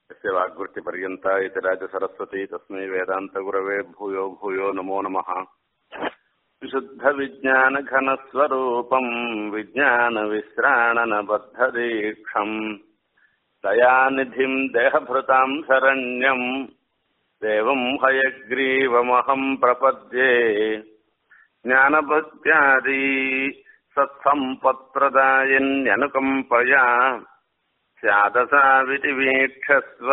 यस्य वाग्वृत्तिपर्यन्ता इति राजसरस्वती तस्मै वेदान्तगुरवे भूयो भूयो नमो नमः विशुद्धविज्ञानघनस्वरूपम् विज्ञानविश्राणनबद्धदीक्षम् दयानिधिम् देहभृताम् शरण्यम् देवम् हयग्रीवमहम् प्रपद्ये ज्ञानभक्त्यादि सत्सम्पत्प्रदायन्यनुकम्पया स्यादसावितिवीक्षस्व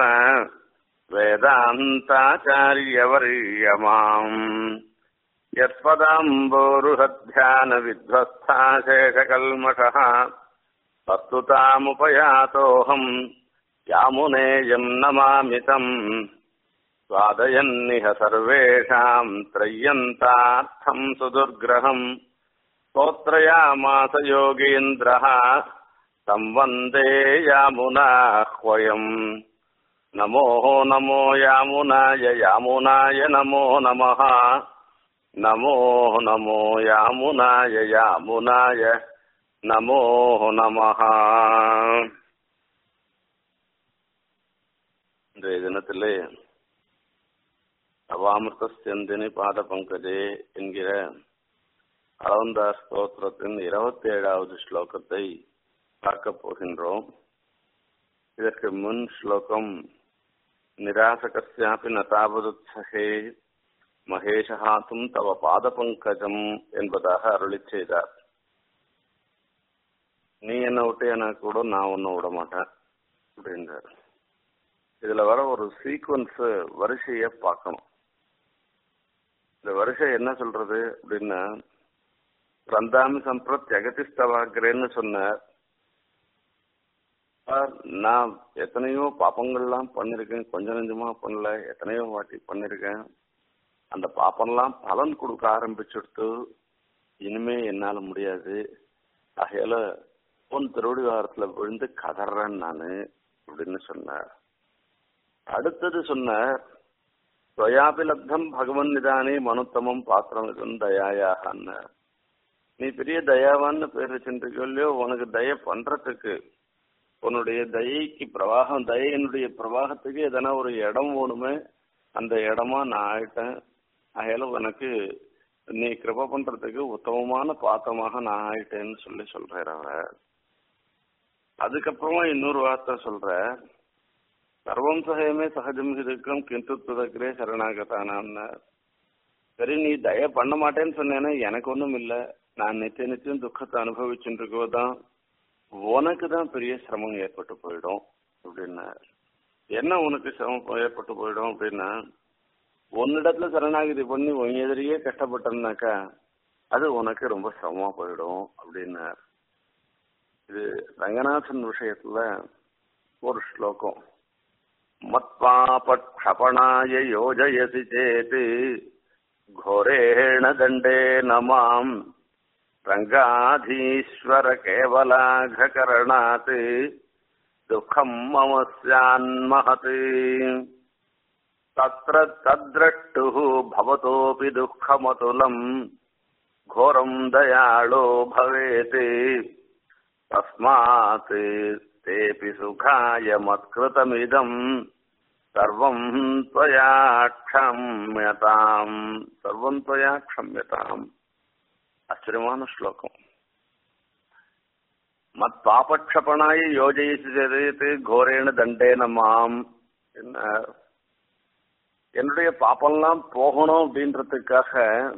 वेदान्ताचार्यवर्यमाम् यत्पदाम्बोरुहध्यानविध्वस्थाशेषकल्मषः वस्तुतामुपयातोऽहम् यामुनेयम् नमामि तम् स्वादयन्निह सर्वेषाम् त्रय्यन्तार्थम् सुदुर्ग्रहम् स्तोत्रयामास योगीन्द्रः तं वन्दे यामुनाह्वयम् नमो नमो यामुनाय यामुनाय नमो नमः नमो नमो यामुनाय यामुनाय நமோ நமஹ இன்றைய தினத்திலே அவாமிருத செந்தினி பாத பங்கஜே என்கிற அளவந்தா ஸ்தோத்திரத்தின் இருபத்தி ஏழாவது ஸ்லோகத்தை பார்க்க போகின்றோம் இதற்கு முன் ஸ்லோகம் நிராசகஸ்யாபி நதாவதுத்சகே மகேஷஹாத்தும் தவ பாத பங்கஜம் என்பதாக அருளி செய்தார் நீ என்ன விட்டு எனக்கு கூட நான் ஒன்றும் விட மாட்டேன் அப்படின்றார் இதுல வர ஒரு சீக்வன்ஸ் வரிசைய பார்க்கணும் இந்த வரிசை என்ன சொல்றது அப்படின்னா ரந்தாமி சம்பிரத் ஜெகதிஸ்தவாகிறேன்னு சொன்னார் நான் எத்தனையோ பாப்பங்கள்லாம் பண்ணிருக்கேன் கொஞ்சம் நெஞ்சமா பண்ணல எத்தனையோ வாட்டி பண்ணிருக்கேன் அந்த பாப்பம்லாம் பலன் கொடுக்க ஆரம்பிச்சுடுத்து இனிமே என்னால முடியாது ஆகையால உன் திருவடி வாரத்துல விழுந்து கதறேன் நானு அப்படின்னு சொன்னார் அடுத்தது சொன்னார் ஸ்வயாபிலப்தம் பகவன் நிதானே மனுத்தமம் பாத்திரம் இதுன்னு தயாயாகன்னு நீ பெரிய தயாவான்னு பேர் வச்சுருக்கோ இல்லையோ உனக்கு தய பண்றதுக்கு உன்னுடைய தயைக்கு பிரவாகம் தயனுடைய பிரவாகத்துக்கு எதனா ஒரு இடம் வேணுமே அந்த இடமா நான் ஆயிட்டேன் ஆகையால உனக்கு நீ கிருப பண்றதுக்கு உத்தமமான பாத்தமாக நான் ஆயிட்டேன்னு சொல்லி சொல்றார் அவர் அதுக்கப்புறமா இன்னொரு வார்த்தை சொல்ற சர்வம் சகயமே சகஜம் இருக்கும் கிந்து துதக்கிறே சரணாகத்தானான்னு சரி நீ தய பண்ண மாட்டேன்னு சொன்னேன்னா எனக்கு ஒன்றும் இல்லை நான் நித்திய நித்தியம் துக்கத்தை அனுபவிச்சுட்டு இருக்கோதான் உனக்கு தான் பெரிய சிரமம் ஏற்பட்டு போயிடும் அப்படின்னா என்ன உனக்கு சிரமம் ஏற்பட்டு போயிடும் அப்படின்னா உன்னிடத்துல சரணாகிதி பண்ணி உன் எதிரியே கஷ்டப்பட்டோம்னாக்கா அது உனக்கு ரொம்ப சிரமமா போயிடும் அப்படின்னார் இது ரங்கநாதன் விஷயத்துல ஒரு ஸ்லோகம் மத்பாபக்ஷபணாய யோஜயசி சேத் घोरेण दण्डेन माम् रङ्गाधीश्वर केवलाघकरणात् दुःखम् मम स्यान्महत् तत्र तद्द्रष्टुः भवतोऽपि दुःखमतुलम् घोरम् दयाळो भवेत् तस्मात् तेऽपि सुखाय मत्कृतमिदम् சர்வம் त्वया க்ஷம்யதாம் சர்வம் त्वया க்ஷம்யதாம் ஆச்சரியமான ஸ்லோகம் மத் பாபக்ஷபனாய யோஜயிச்சு சேதத்து கோரேன தண்டேன மாம் என்ன என்னுடைய பாப்பெல்லாம் போகணும் அப்படின்றதுக்காக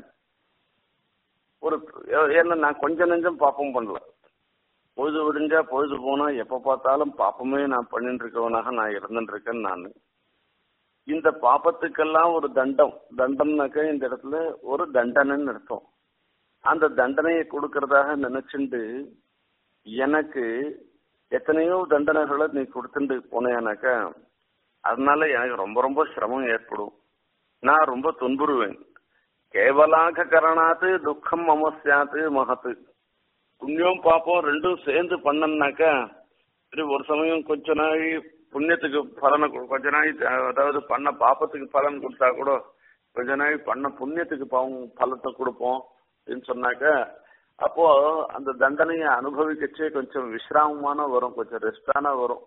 ஒரு என்ன நான் கொஞ்சம் நெஞ்சம் பாப்பம் பண்ணல பொழுது விடிஞ்சா பொழுது போனா எப்ப பார்த்தாலும் பாப்பமே நான் பண்ணிட்டு இருக்கவனாக நான் இருந்துட்டு இருக்கேன் நான் இந்த பாப்பத்துக்கெல்லாம் ஒரு தண்டம் தண்டம்னாக்க இந்த இடத்துல ஒரு தண்டனைன்னு அர்த்தம் அந்த தண்டனையை கொடுக்கறதாக நினைச்சுண்டு எனக்கு எத்தனையோ தண்டனைகளை நீ கொடுத்துட்டு போனேனாக்கா அதனால எனக்கு ரொம்ப ரொம்ப சிரமம் ஏற்படும் நான் ரொம்ப துன்புறுவேன் கேவலாக கரணாத்து துக்கம் மமசியாத்து மகத்து புண்ணியம் பாப்போம் ரெண்டும் சேர்ந்து பண்ணனாக்கா சரி ஒரு சமயம் கொஞ்ச நாள் புண்ணியத்துக்கு பலனை கொஞ்ச நாள் அதாவது பண்ண பாப்பத்துக்கு பலன் கொடுத்தா கூட கொஞ்ச நாள் பண்ண புண்ணியத்துக்கு பாவம் பலத்தை கொடுப்போம் அப்படின்னு சொன்னாக்க அப்போ அந்த தண்டனையை அனுபவிக்கச்சே கொஞ்சம் விசிராமமான வரும் கொஞ்சம் ரெஸ்டான வரும்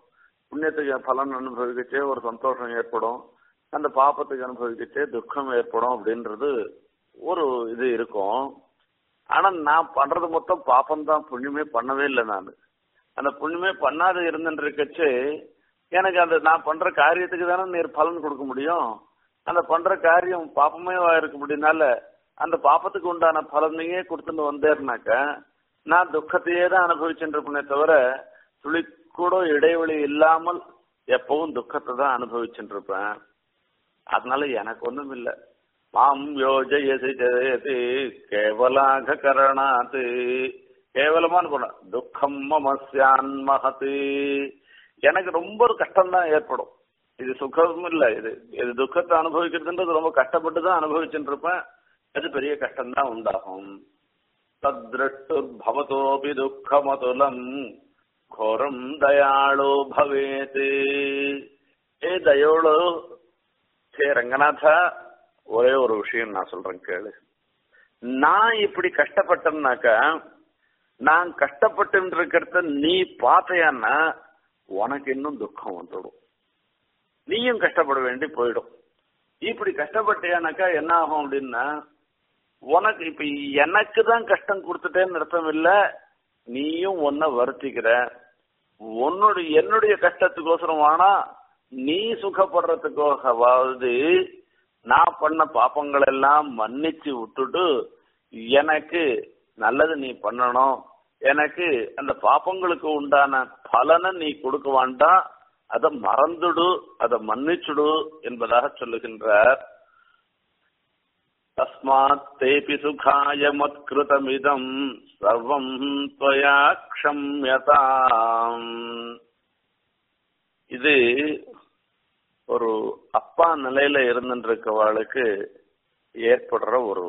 புண்ணியத்துக்கு பலன் அனுபவிக்கச்சே ஒரு சந்தோஷம் ஏற்படும் அந்த பாப்பத்துக்கு அனுபவிக்கச்சே துக்கம் ஏற்படும் அப்படின்றது ஒரு இது இருக்கும் ஆனா நான் பண்றது மொத்தம் பாப்பம் தான் புண்ணியமே பண்ணவே இல்லை நான் அந்த புண்ணியமே பண்ணாத இருந்துட்டு இருக்கச்சு எனக்கு அந்த நான் பண்ற காரியத்துக்கு தானே நீர் பலன் கொடுக்க முடியும் அந்த பண்ற காரியம் பாப்பமே இருக்க முடியனால அந்த பாப்பத்துக்கு உண்டான பலனையே கொடுத்துட்டு வந்தேன்னாக்க நான் துக்கத்தையே தான் அனுபவிச்சுட்டு இருப்பேனே தவிர துளி கூட இடைவெளி இல்லாமல் எப்பவும் துக்கத்தை தான் அனுபவிச்சுட்டு இருப்பேன் அதனால எனக்கு ஒண்ணும் இல்லை மாம் யோஜயசி ஜெயதி கேவலாக கரணாத்து கேவலமான குணம் துக்கம் மமஸ்யான் மகத்து எனக்கு ரொம்ப ஒரு கஷ்டம் தான் ஏற்படும் இது சுகம் இல்ல இது இது துக்கத்தை அனுபவிக்கிறதுன்றது ரொம்ப கஷ்டப்பட்டு தான் அனுபவிச்சுட்டு இருப்பேன் அது பெரிய கஷ்டம் தான் உண்டாகும் தத்ரஷ்டுர் பவதோபி துக்கமதுலம் கோரம் தயாளோ பவேத் ஏ தயோளோ சே ரங்கநாதா ஒரே ஒரு விஷயம் நான் சொல்றேன் கேளு நான் இப்படி கஷ்டப்பட்டேன்னாக்கா நான் கஷ்டப்பட்டு இருக்கிறத நீ பார்த்தையான்னா உனக்கு இன்னும் துக்கம் வந்துடும் நீயும் கஷ்டப்பட வேண்டி போயிடும் இப்படி கஷ்டப்பட்டியானாக்கா என்ன ஆகும் அப்படின்னா உனக்கு இப்ப எனக்கு தான் கஷ்டம் கொடுத்துட்டேன்னு அர்த்தம் இல்ல நீயும் ஒன்ன வருத்திக்கிற உன்னுடைய என்னுடைய கஷ்டத்துக்கோசரம் ஆனா நீ சுகப்படுறதுக்கோகவாவது நான் பண்ண பாப்பங்கள் எல்லாம் மன்னிச்சு விட்டுட்டு எனக்கு நல்லது நீ பண்ணணும் எனக்கு அந்த பாப்பங்களுக்கு உண்டான பலனை நீ கொடுக்க வேண்டாம் அதை மறந்துடு அதை மன்னிச்சுடு என்பதாக சொல்லுகின்றார் தஸ்மாத் தேபி சுகாய மத்கிருதமிதம் சர்வம் துவயா க்ஷம்யதாம் இது ஒரு அப்பா நிலையில இருந்துருக்கவாளுக்கு ஏற்படுற ஒரு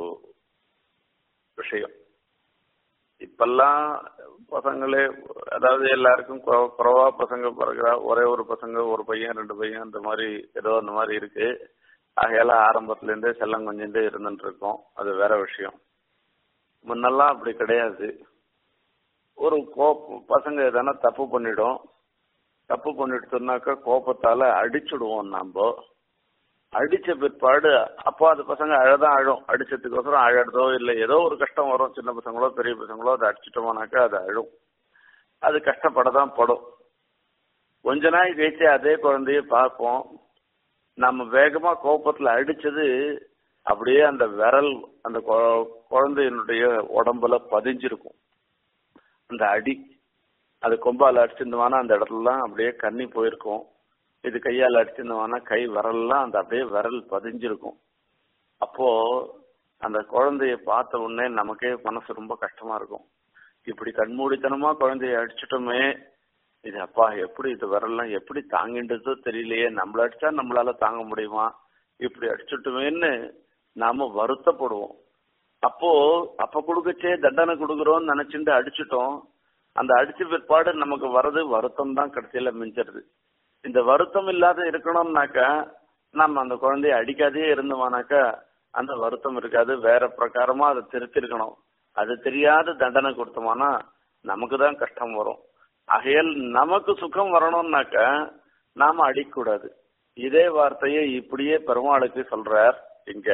விஷயம் இப்பெல்லாம் பசங்களே அதாவது எல்லாருக்கும் குற- குறைவா பசங்க பிறகுறா ஒரே ஒரு பசங்க ஒரு பையன் ரெண்டு பையன் அந்த மாதிரி ஏதோ அந்த மாதிரி இருக்கு ஆகையால ஆரம்பத்துல இருந்தே செல்லம் கொஞ்சிட்டு இருந்துட்டு இருக்கோம் அது வேற விஷயம் முன்னெல்லாம் அப்படி கிடையாது ஒரு கோப் பசங்க எதனா தப்பு பண்ணிடும் தப்பு பண்ணிட்டு கோபத்தால அடிச்சுடுவோம் நாம அடிச்ச பிற்பாடு அப்போ அது பசங்க அழதான் அழும் அடிச்சதுக்கோசரம் அழறதோ இல்லை ஏதோ ஒரு கஷ்டம் வரும் சின்ன பசங்களோ பெரிய பசங்களோ அதை அடிச்சிட்டோம்னாக்கா அது அழும் அது கஷ்டப்படதான் படும் கொஞ்ச நாள் கழிச்சு அதே குழந்தைய பார்ப்போம் நம்ம வேகமா கோபத்துல அடிச்சது அப்படியே அந்த விரல் அந்த கொ- குழந்தையினுடைய உடம்புல பதிஞ்சிருக்கும் அந்த அடி அது கொம்பால் அடிச்சிருந்தோம்னா அந்த இடத்துலலாம் அப்படியே கண்ணி போயிருக்கும் இது கையால் அடிச்சிருந்தோம்னா கை விரல்லாம் அந்த அப்படியே விரல் பதிஞ்சிருக்கும் அப்போ அந்த குழந்தைய பார்த்த உடனே நமக்கே மனசு ரொம்ப கஷ்டமா இருக்கும் இப்படி கண்மூடித்தனமா குழந்தைய அடிச்சிட்டோமே இது அப்பா எப்படி இது விரல்லாம் எப்படி தாங்கின்றதோ தெரியலையே நம்மள அடிச்சா நம்மளால தாங்க முடியுமா இப்படி அடிச்சுட்டுமேன்னு நாம வருத்தப்படுவோம் அப்போ அப்ப கொடுக்கச்சே தண்டனை கொடுக்குறோம்னு நினைச்சுட்டு அடிச்சிட்டோம் அந்த அடிச்ச பிற்பாடு நமக்கு வர்றது வருத்தம் தான் கடைசியில மிஞ்சிருது இந்த வருத்தம் இல்லாத இருக்கணும்னாக்கா நம்ம அந்த குழந்தைய அடிக்காதே இருந்தோமானாக்கா அந்த வருத்தம் இருக்காது வேற பிரகாரமா அதை திருத்திருக்கணும் அது தெரியாத தண்டனை கொடுத்தோமானா நமக்கு தான் கஷ்டம் வரும் ஆகையால் நமக்கு சுகம் வரணும்னாக்கா நாம அடிக்கக்கூடாது இதே வார்த்தையை இப்படியே பெருமாளுக்கு சொல்றார் இங்க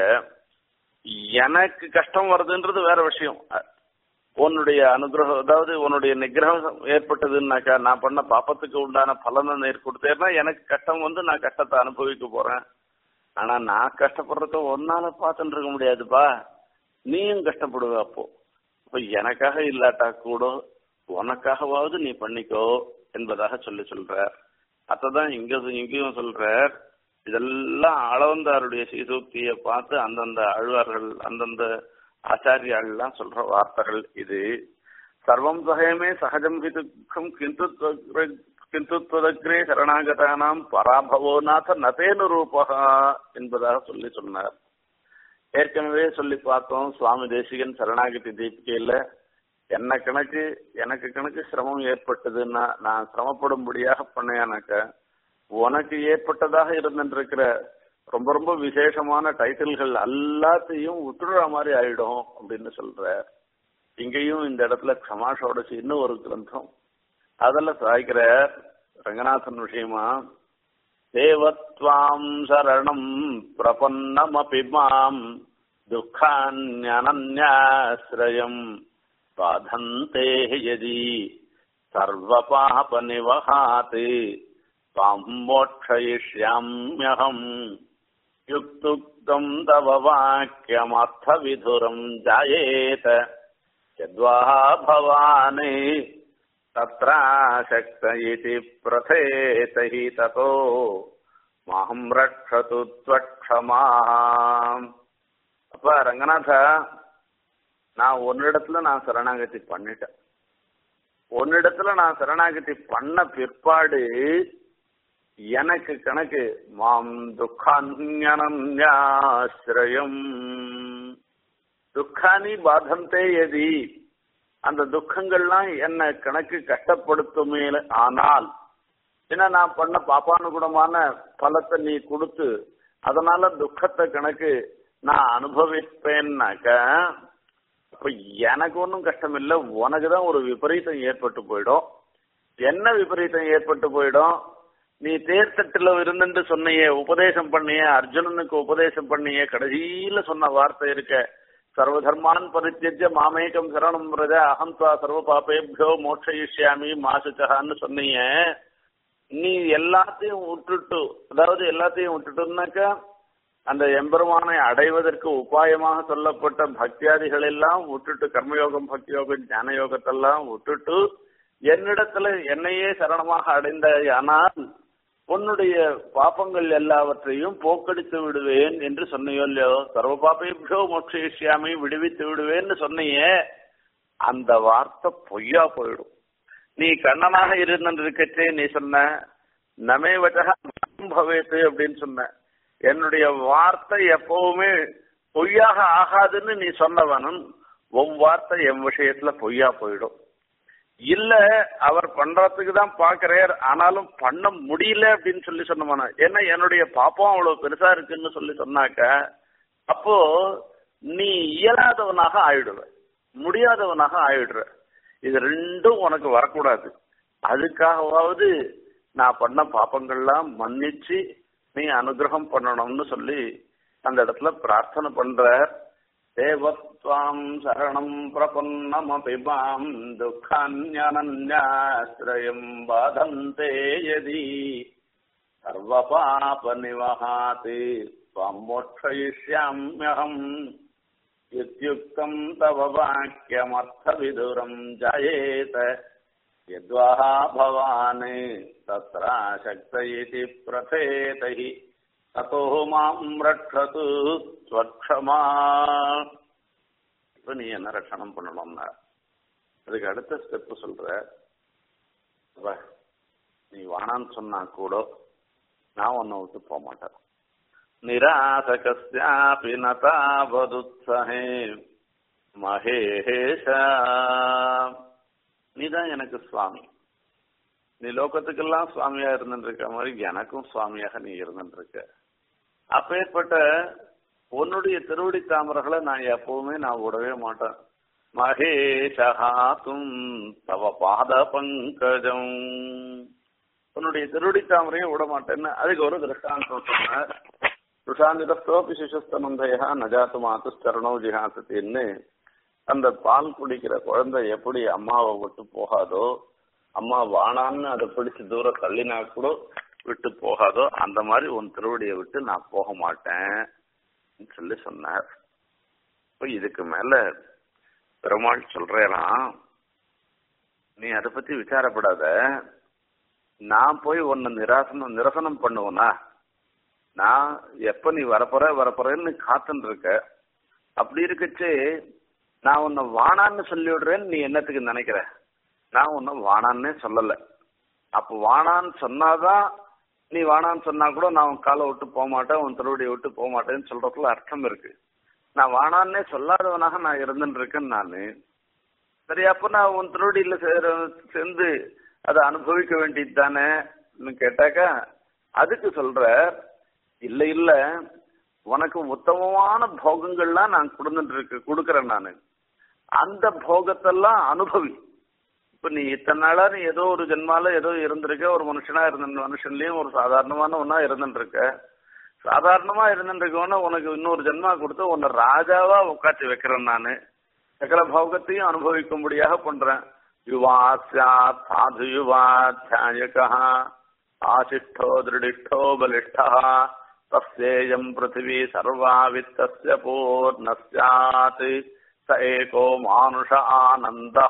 எனக்கு கஷ்டம் வருதுன்றது வேற விஷயம் அ- உன்னுடைய அனுகிரகம் அதாவது உன்னுடைய நிகிரகம் ஏற்பட்டதுன்னாக்கா நான் பண்ண பாப்பத்துக்கு உண்டான பலனை நேர் கொடுத்தேன்னா எனக்கு கஷ்டம் வந்து நான் கஷ்டத்தை அனுபவிக்க போறேன் ஆனா நான் கஷ்டப்படுறத ஒன்னால பார்த்துட்டு இருக்க முடியாதுப்பா நீயும் கஷ்டப்படுவ அப்போ அப்ப எனக்காக இல்லாட்டா கூட உனக்காகவாவது நீ பண்ணிக்கோ என்பதாக சொல்லி சொல்றார் அதான் இங்க இங்கேயும் சொல்றார் இதெல்லாம் அளவந்தாருடைய சீசூக்தியை பார்த்து அந்தந்த ஆழ்வார்கள் அந்தந்த ஆச்சாரியாள்லாம் சொல்ற வார்த்தைகள் இது சர்வம் சகயமே சகஜம் ஹி துக்கம் கிந்து त्वग्र- கிந்து त्वदग्रे சரணாகதானாம் பராபவோ நாத நதேனு ரூபகா என்பதாக சொல்லி சொன்னார் ஏற்கனவே சொல்லி பார்த்தோம் சுவாமி தேசிகன் சரணாகதி தீபிகையில என்ன கணக்கு எனக்கு கணக்கு சிரமம் ஏற்பட்டதுன்னா நான் சிரமப்படும்படியாக பண்ணேனாக்க உனக்கு ஏற்பட்டதாக இருந்துருக்கிற ரொம்ப ரொம்ப விசேஷமான டைட்டில்கள் எல்லாத்தையும் விட்டுடுற மாதிரி ஆயிடும் அப்படின்னு சொல்ற இங்கேயும் இந்த இடத்துல க்ஷமாஷோடசி இன்னும் ஒரு கிரந்தம் அதில் சாய்க்கிற ரங்கநாதன் விஷயமா தேவத்வாம் சரணம் பிரபன்னமபி மாம் துக்கான்யனன்யாஸ்ரயம் பாதந்தே யதி சர்வபாபநிவஹாத் தாம் மோட்சயிஷ்யாம்யகம் யுக்துக்தம் தவ வாக்கியமர்த்தவிதுரம் ஜாயேத यद्वा भवानि तत्राशक्त इति प्रथेत हि ततो மாஹம் ரட்சது துவக்ஷமா அப்ப ரங்கநாத நான் ஒன்னிடத்துல நான் சரணாகதி பண்ணிட்டேன் ஒன்னிடத்துல நான் சரணாகதி பண்ண பிற்பாடு எனக்கு கணக்கு மாம் துக்கான்யாசிரயம் துக்கானி பாதந்தே எதி அந்த துக்கங்கள்லாம் என்ன கணக்கு கஷ்டப்படுத்துமே ஆனால் ஏன்னா நான் பண்ண பாப்பானுகுணமான பலத்தை நீ கொடுத்து அதனால துக்கத்தை கணக்கு நான் அனுபவிப்பேன்னாக்க அப்ப எனக்கு ஒன்றும் கஷ்டம் இல்லை உனக்கு தான் ஒரு விபரீதம் ஏற்பட்டு போயிடும் என்ன விபரீதம் ஏற்பட்டு போயிடும் நீ தேர்தட்டுல இருந்துட்டு சொன்னியே உபதேசம் பண்ணியே அர்ஜுனனுக்கு உபதேசம் பண்ணியே கடைசியில சொன்ன வார்த்தை இருக்க சர்வதர்மான் பரித்தியஜ மாமேகம் சரணம் பிரஜ அகம் துவா சர்வ பாப்பேபியோ மோட்சயிஷ்யாமி மாசுச்சகான்னு சொன்னீங்க நீ எல்லாத்தையும் விட்டுட்டு அதாவது எல்லாத்தையும் விட்டுட்டுனாக்கா அந்த எம்பெருமானை அடைவதற்கு உபாயமாக சொல்லப்பட்ட பக்தியாதிகள் எல்லாம் விட்டுட்டு கர்மயோகம் பக்தி யோகம் ஞான யோகத்தெல்லாம் விட்டுட்டு என்னிடத்துல என்னையே சரணமாக அடைந்த ஆனால் உன்னுடைய பாப்பங்கள் எல்லாவற்றையும் போக்கடித்து விடுவேன் என்று சொன்னையோ இல்லையோ சர்வ பாப்பையோ மோட்சியாமை விடுவித்து விடுவேன்னு சொன்னியே அந்த வார்த்தை பொய்யா போயிடும் நீ கண்ணனாக இருந்திருக்கச்சே நீ சொன்ன நமே வச்சக பவேத்து அப்படின்னு சொன்ன என்னுடைய வார்த்தை எப்பவுமே பொய்யாக ஆகாதுன்னு நீ சொன்னவனும் உன் வார்த்தை என் விஷயத்துல பொய்யா போயிடும் இல்ல அவர் பண்றதுக்கு தான் பாக்குறார் ஆனாலும் பண்ண முடியல அப்படின்னு சொல்லி சொன்னமான ஏன்னா என்னுடைய பாப்பம் அவ்வளவு பெருசா இருக்குன்னு சொல்லி சொன்னாக்க அப்போ நீ இயலாதவனாக ஆயிடுவ முடியாதவனாக ஆயிடுற இது ரெண்டும் உனக்கு வரக்கூடாது அதுக்காகவாவது நான் பண்ண பாப்பங்கள்லாம் மன்னிச்சு நீ அனுகிரகம் பண்ணணும்னு சொல்லி அந்த இடத்துல பிரார்த்தனை பண்ற தேவத்வாம் சரணம் பிரபன்னமபி மாம் துக்கான்யனன்யாஸ்ரயம் பாதந்தே யதி சர்வபாப நிவஹாதி त्वां मोक्षयिष्याम्यहम् इत्युक्तम् तव वाक्यमर्थविदुरम् जायेत यद्वा भवान् तत्राशक्त इति प्रथेत हि ततो மாம் ரட்சது ஸ்வக்ஷமா இப்ப நீ என்ன ரட்சணம் பண்ணணும்னா அதுக்கு அடுத்த ஸ்டெப் சொல்ற அப்ப, நீ வானான்னு சொன்னா கூட நான் உன்னை விட்டு போக மாட்டேன் நிராசகஸ்யாபி நதாவதுத்சஹே மகேஷ நீதான் எனக்கு சுவாமி நீ லோகத்துக்கெல்லாம் சுவாமியா இருந்துட்டு இருக்க மாதிரி எனக்கும் சுவாமியாக நீ இருந்துட்டு இருக்க அப்பேற்பட்ட உன்னுடைய திருவடி தாமரைகளை நான் எப்பவுமே நான் விடவே மாட்டேன் மகேஷஹாத்தும் தவ பாத பங்கஜம் உன்னுடைய திருவடி தாமரையும் விட மாட்டேன்னு அதுக்கு ஒரு திருஷ்டாந்தம் சொன்னார் ருஷாந்திரத்தோப்பி சிசுஸ்தனந்தையா நஜாத்து மாத்து ஸ்தரணோ ஜிஹாசத்தின்னு அந்த பால் குடிக்கிற குழந்தை எப்படி அம்மாவை விட்டு போகாதோ அம்மா வானான்னு அதை பிடிச்சு தூரம் தள்ளினா கூட விட்டு போகாதோ அந்த மாதிரி உன் திருவடியை விட்டு நான் போக மாட்டேன் சொல்லி சொன்னார் இப்போ இதுக்கு மேல பெருமாள் சொல்றேனாம் நீ அதை பத்தி விசாரப்படாத நான் போய் உன்னை நிராசனம் நிரசனம் பண்ணுவேனா நான் எப்ப நீ வரப்போற வரப்போறேன்னு காத்துன்னு இருக்க அப்படி இருக்கச்சு நான் உன்னை வானான்னு சொல்லி விடுறேன்னு நீ என்னத்துக்கு நினைக்கிற நான் உன்னை வானான்னே சொல்லல அப்போ வானான்னு சொன்னாதான் நீ வானான்னு சொன்னா கூட நான் உன் காலை விட்டு போக மாட்டேன் உன் திருவடியை விட்டு போக மாட்டேன்னு சொல்றதுல அர்த்தம் இருக்கு நான் வானான்னே சொல்லாதவனாக நான் இருந்துட்டு இருக்கேன் நானு சரி அப்ப நான் உன் திருவடியில சேர சேர்ந்து அதை அனுபவிக்க வேண்டியது தானே கேட்டாக்கா அதுக்கு சொல்ற இல்ல இல்ல உனக்கு உத்தமமான போகங்கள்லாம் நான் கொடுத்துட்டு இருக்கு கொடுக்கறேன் நானு அந்த போகத்தெல்லாம் அனுபவி இப்ப நீ இத்தனை நாளா நீ ஏதோ ஒரு ஜென்மால ஏதோ இருந்திருக்க ஒரு மனுஷனா இருந்த மனுஷன்லயும் ஒரு சாதாரணமான ஒன்னா இருந்துட்டு இருக்க சாதாரணமா இருந்துட்டு இருக்கவன உனக்கு இன்னொரு ஜென்மா கொடுத்து உன்னை ராஜாவா உட்காந்து வைக்கிறேன் நானு சகல பௌகத்தையும் அனுபவிக்கும்படியாக பண்றேன் யுவா சாத் சாது யுவா தியாயகா ஆசிஷ்டோ திருடிஷ்டோ பலிஷ்டா தஸ்யேயம் பிருத்திவி சர்வா வித்தஸ்ய பூர்ணஸ்யாத் ச ஏகோ மானுஷ ஆனந்தா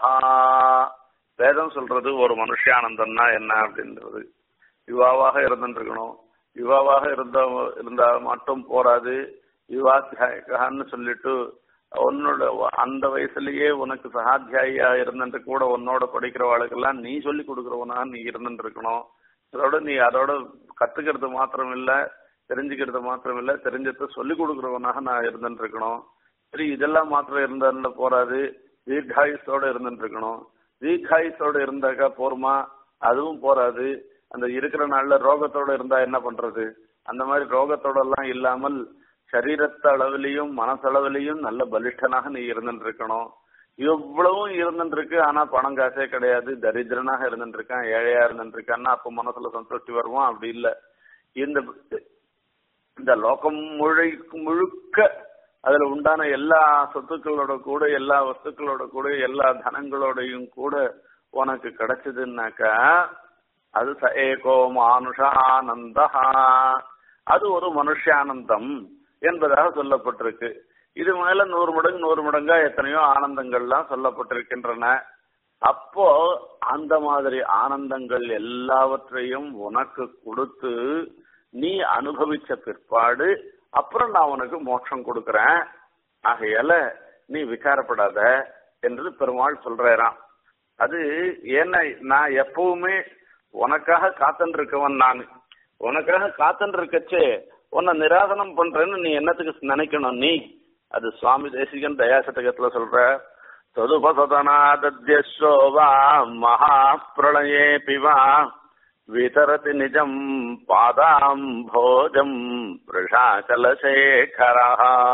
வேதம் சொல்றது ஒரு மனுஷானந்தம்னா என்ன அப்படின்றது யுவாவாக இருந்துருக்கணும் யுவாவாக இருந்த இருந்தா மட்டும் போராது யுவா தியாயகான்னு சொல்லிட்டு உன்னோட அந்த வயசுலயே உனக்கு சகாத்தியாயியா இருந்துட்டு கூட உன்னோட படிக்கிறவாளுக்கெல்லாம் நீ சொல்லி கொடுக்கறவனா நீ இருந்துட்டு இருக்கணும் அதோட நீ அதோட கத்துக்கிறது மாத்திரம் இல்ல தெரிஞ்சுக்கிறது மாத்திரம் இல்ல தெரிஞ்சதை சொல்லி கொடுக்கறவனாக நான் இருந்துட்டு இருக்கணும் சரி இதெல்லாம் மாத்திரம் இருந்தா போறாது தீர்காயுசோட இருந்துட்டு இருக்கணும் தீர்காயுசோட இருந்தாக்கா போருமா அதுவும் போறாது அந்த இருக்கிற நாள்ல ரோகத்தோட இருந்தா என்ன பண்றது அந்த மாதிரி ரோகத்தோட எல்லாம் இல்லாமல் சரீரத்த அளவிலையும் மனசளவிலையும் நல்ல பலிஷ்டனாக நீ இருந்துட்டு இருக்கணும் இவ்வளவும் இருந்துட்டு இருக்கு ஆனா பணம் காசே கிடையாது தரித்திரனாக இருந்துட்டு இருக்கான் ஏழையா இருந்துட்டு இருக்கான்னா அப்ப மனசுல சந்தோஷி வருவான் அப்படி இல்ல இந்த இந்த லோகம் முழுக்க முழுக்க அதுல உண்டான எல்லா சொத்துக்களோட கூட எல்லா வஸ்துக்களோட கூட எல்லா தனங்களோடையும் கூட உனக்கு கிடைச்சதுன்னாக்கா அது ச ஏகோ மானுஷானந்தா அது ஒரு மனுஷானந்தம் என்பதாக சொல்லப்பட்டிருக்கு இது மேல நூறு மடங்கு நூறு மடங்கா எத்தனையோ ஆனந்தங்கள்லாம் சொல்லப்பட்டிருக்கின்றன அப்போ அந்த மாதிரி ஆனந்தங்கள் எல்லாவற்றையும் உனக்கு கொடுத்து நீ அனுபவிச்ச பிற்பாடு அப்புறம் நான் உனக்கு மோட்சம் கொடுக்கறேன் ஆகையால நீ விகாரப்படாத என்று பெருமாள் சொல்றாராம் அது ஏன்னா நான் எப்பவுமே உனக்காக காத்துன்னு இருக்கவன் நான் உனக்காக காத்துன்னு இருக்கச்சே உன்னை நிராசனம் பண்றேன்னு நீ என்னத்துக்கு நினைக்கணும் நீ அது சுவாமி தேசிகன் தயாசதகத்துல சொல்ற ததுபசதனாதத்யோ வா மகாபிரளயே பிவா விதரதி நிஜம் பாதாம் போஜம் பிரஷாச்சலசேகரா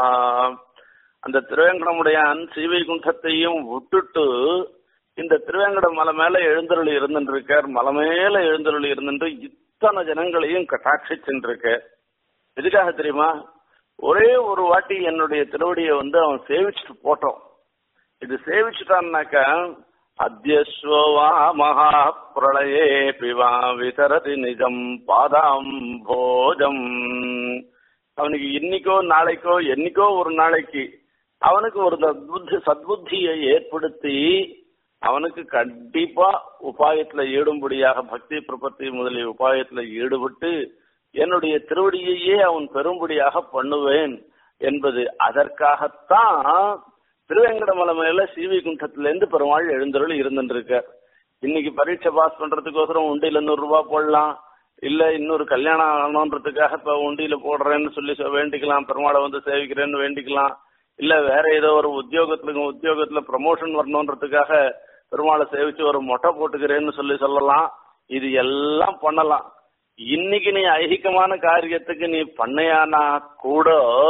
அந்த திருவேங்கடமுடையான் ஸ்ரீவைகுண்டத்தையும் விட்டுட்டு இந்த திருவேங்கட மலை மேல எழுந்தருளி இருந்துட்டு இருக்கார் மலை மேல எழுந்தருளி இருந்துட்டு இத்தனை ஜனங்களையும் கட்டாட்சிச்சுருக்க எதுக்காக தெரியுமா ஒரே ஒரு வாட்டி என்னுடைய திருவடியை வந்து அவன் சேவிச்சுட்டு போட்டோம் இது சேவிச்சுட்டான்னாக்கா அத்தியஸ்வா மகா பிரளயே பிவா விசரதி நிஜம் பாதாம் போஜம் அவனுக்கு இன்னைக்கோ நாளைக்கோ என்னைக்கோ ஒரு நாளைக்கு அவனுக்கு ஒரு சத்புத்தி சத்புத்தியை ஏற்படுத்தி அவனுக்கு கண்டிப்பா உபாயத்துல ஈடும்படியாக பக்தி பிரபத்தி முதலிய உபாயத்துல ஈடுபட்டு என்னுடைய திருவடியையே அவன் பெரும்படியாக பண்ணுவேன் என்பது அதற்காகத்தான் திருவேங்கடமலை மேல சிவி குண்டத்திலேருந்து பெருமாள் எழுந்தருள் இருந்துருக்க இன்னைக்கு பரீட்சை பாஸ் பண்றதுக்கோசரம் உண்டியில நூறு ரூபாய் போடலாம் இல்ல இன்னொரு கல்யாணம் ஆகணுன்றதுக்காக இப்ப உண்டியில போடுறேன்னு சொல்லி வேண்டிக்கலாம் பெருமாளை வந்து சேவிக்கிறேன்னு வேண்டிக்கலாம் இல்ல வேற ஏதோ ஒரு உத்தியோகத்துல உத்தியோகத்துல ப்ரமோஷன் வரணுன்றதுக்காக பெருமாளை சேவிச்சு ஒரு மொட்டை போட்டுக்கிறேன்னு சொல்லி சொல்லலாம் இது எல்லாம் பண்ணலாம் இன்னைக்கு நீ ஐகிகமான காரியத்துக்கு நீ பண்ணையானா கூட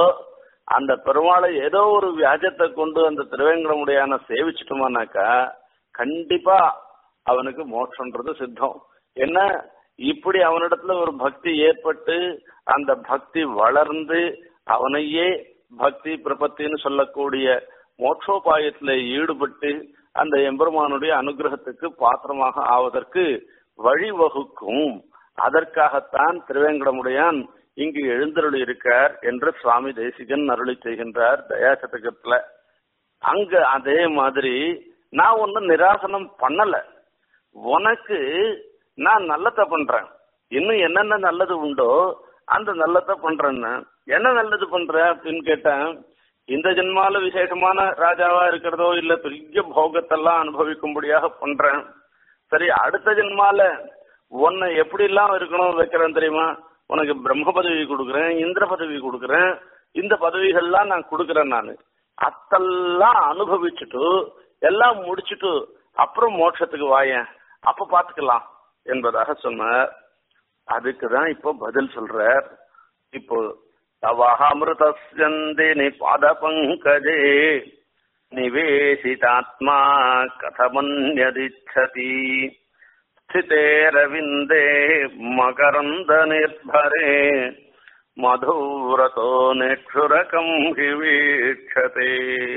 அந்த பெருமாளை ஏதோ ஒரு வியாஜத்தை கொண்டு அந்த திருவேங்கடமுடையான சேவிச்சிட்டோமானாக்கா கண்டிப்பா அவனுக்கு மோட்சம்ன்றது சித்தம் என்ன இப்படி அவனிடத்துல ஒரு பக்தி ஏற்பட்டு அந்த பக்தி வளர்ந்து அவனையே பக்தி பிரபத்தின்னு சொல்லக்கூடிய மோட்சோபாயத்துல ஈடுபட்டு அந்த எம்பெருமானுடைய அனுகிரகத்துக்கு பாத்திரமாக ஆவதற்கு வழிவகுக்கும் அதற்காகத்தான் திருவேங்கடமுடையான் இங்கு எழுந்தருளி இருக்கார் என்று சுவாமி தேசிகன் அருளி செய்கின்றார் தயாசதகத்துல அங்க அதே மாதிரி நான் ஒன்னும் நிராசனம் பண்ணல உனக்கு நான் நல்லத பண்றேன் இன்னும் என்னென்ன நல்லது உண்டோ அந்த நல்லத பண்றேன்னு என்ன நல்லது பண்ற அப்படின்னு கேட்டேன் இந்த ஜென்மால விசேஷமான ராஜாவா இருக்கிறதோ இல்ல பெரிய போகத்தெல்லாம் அனுபவிக்கும்படியாக பண்றேன் சரி அடுத்த ஜென்மால உன்னை எப்படி எல்லாம் இருக்கணும் வைக்கிறேன் தெரியுமா உனக்கு பிரம்ம பதவி கொடுக்குறேன் இந்திர பதவி கொடுக்குறேன் இந்த பதவிகள்லாம் நான் கொடுக்குறேன் நான் அத்தெல்லாம் அனுபவிச்சுட்டு எல்லாம் முடிச்சுட்டு அப்புறம் மோட்சத்துக்கு வாயேன் அப்ப பாத்துக்கலாம் என்பதாக சொன்னார் அதுக்கு தான் இப்போ பதில் சொல்றார் இப்போ தவஹமிருதஸ்யந்தினி பாத பங்கஜே निवेशितात्मा कथमन्यदिच्छति स्थितेरविन्दे मकरन्दनिर्भरे मधुव्रतो नेक्षुरकम् हि வீட்சதே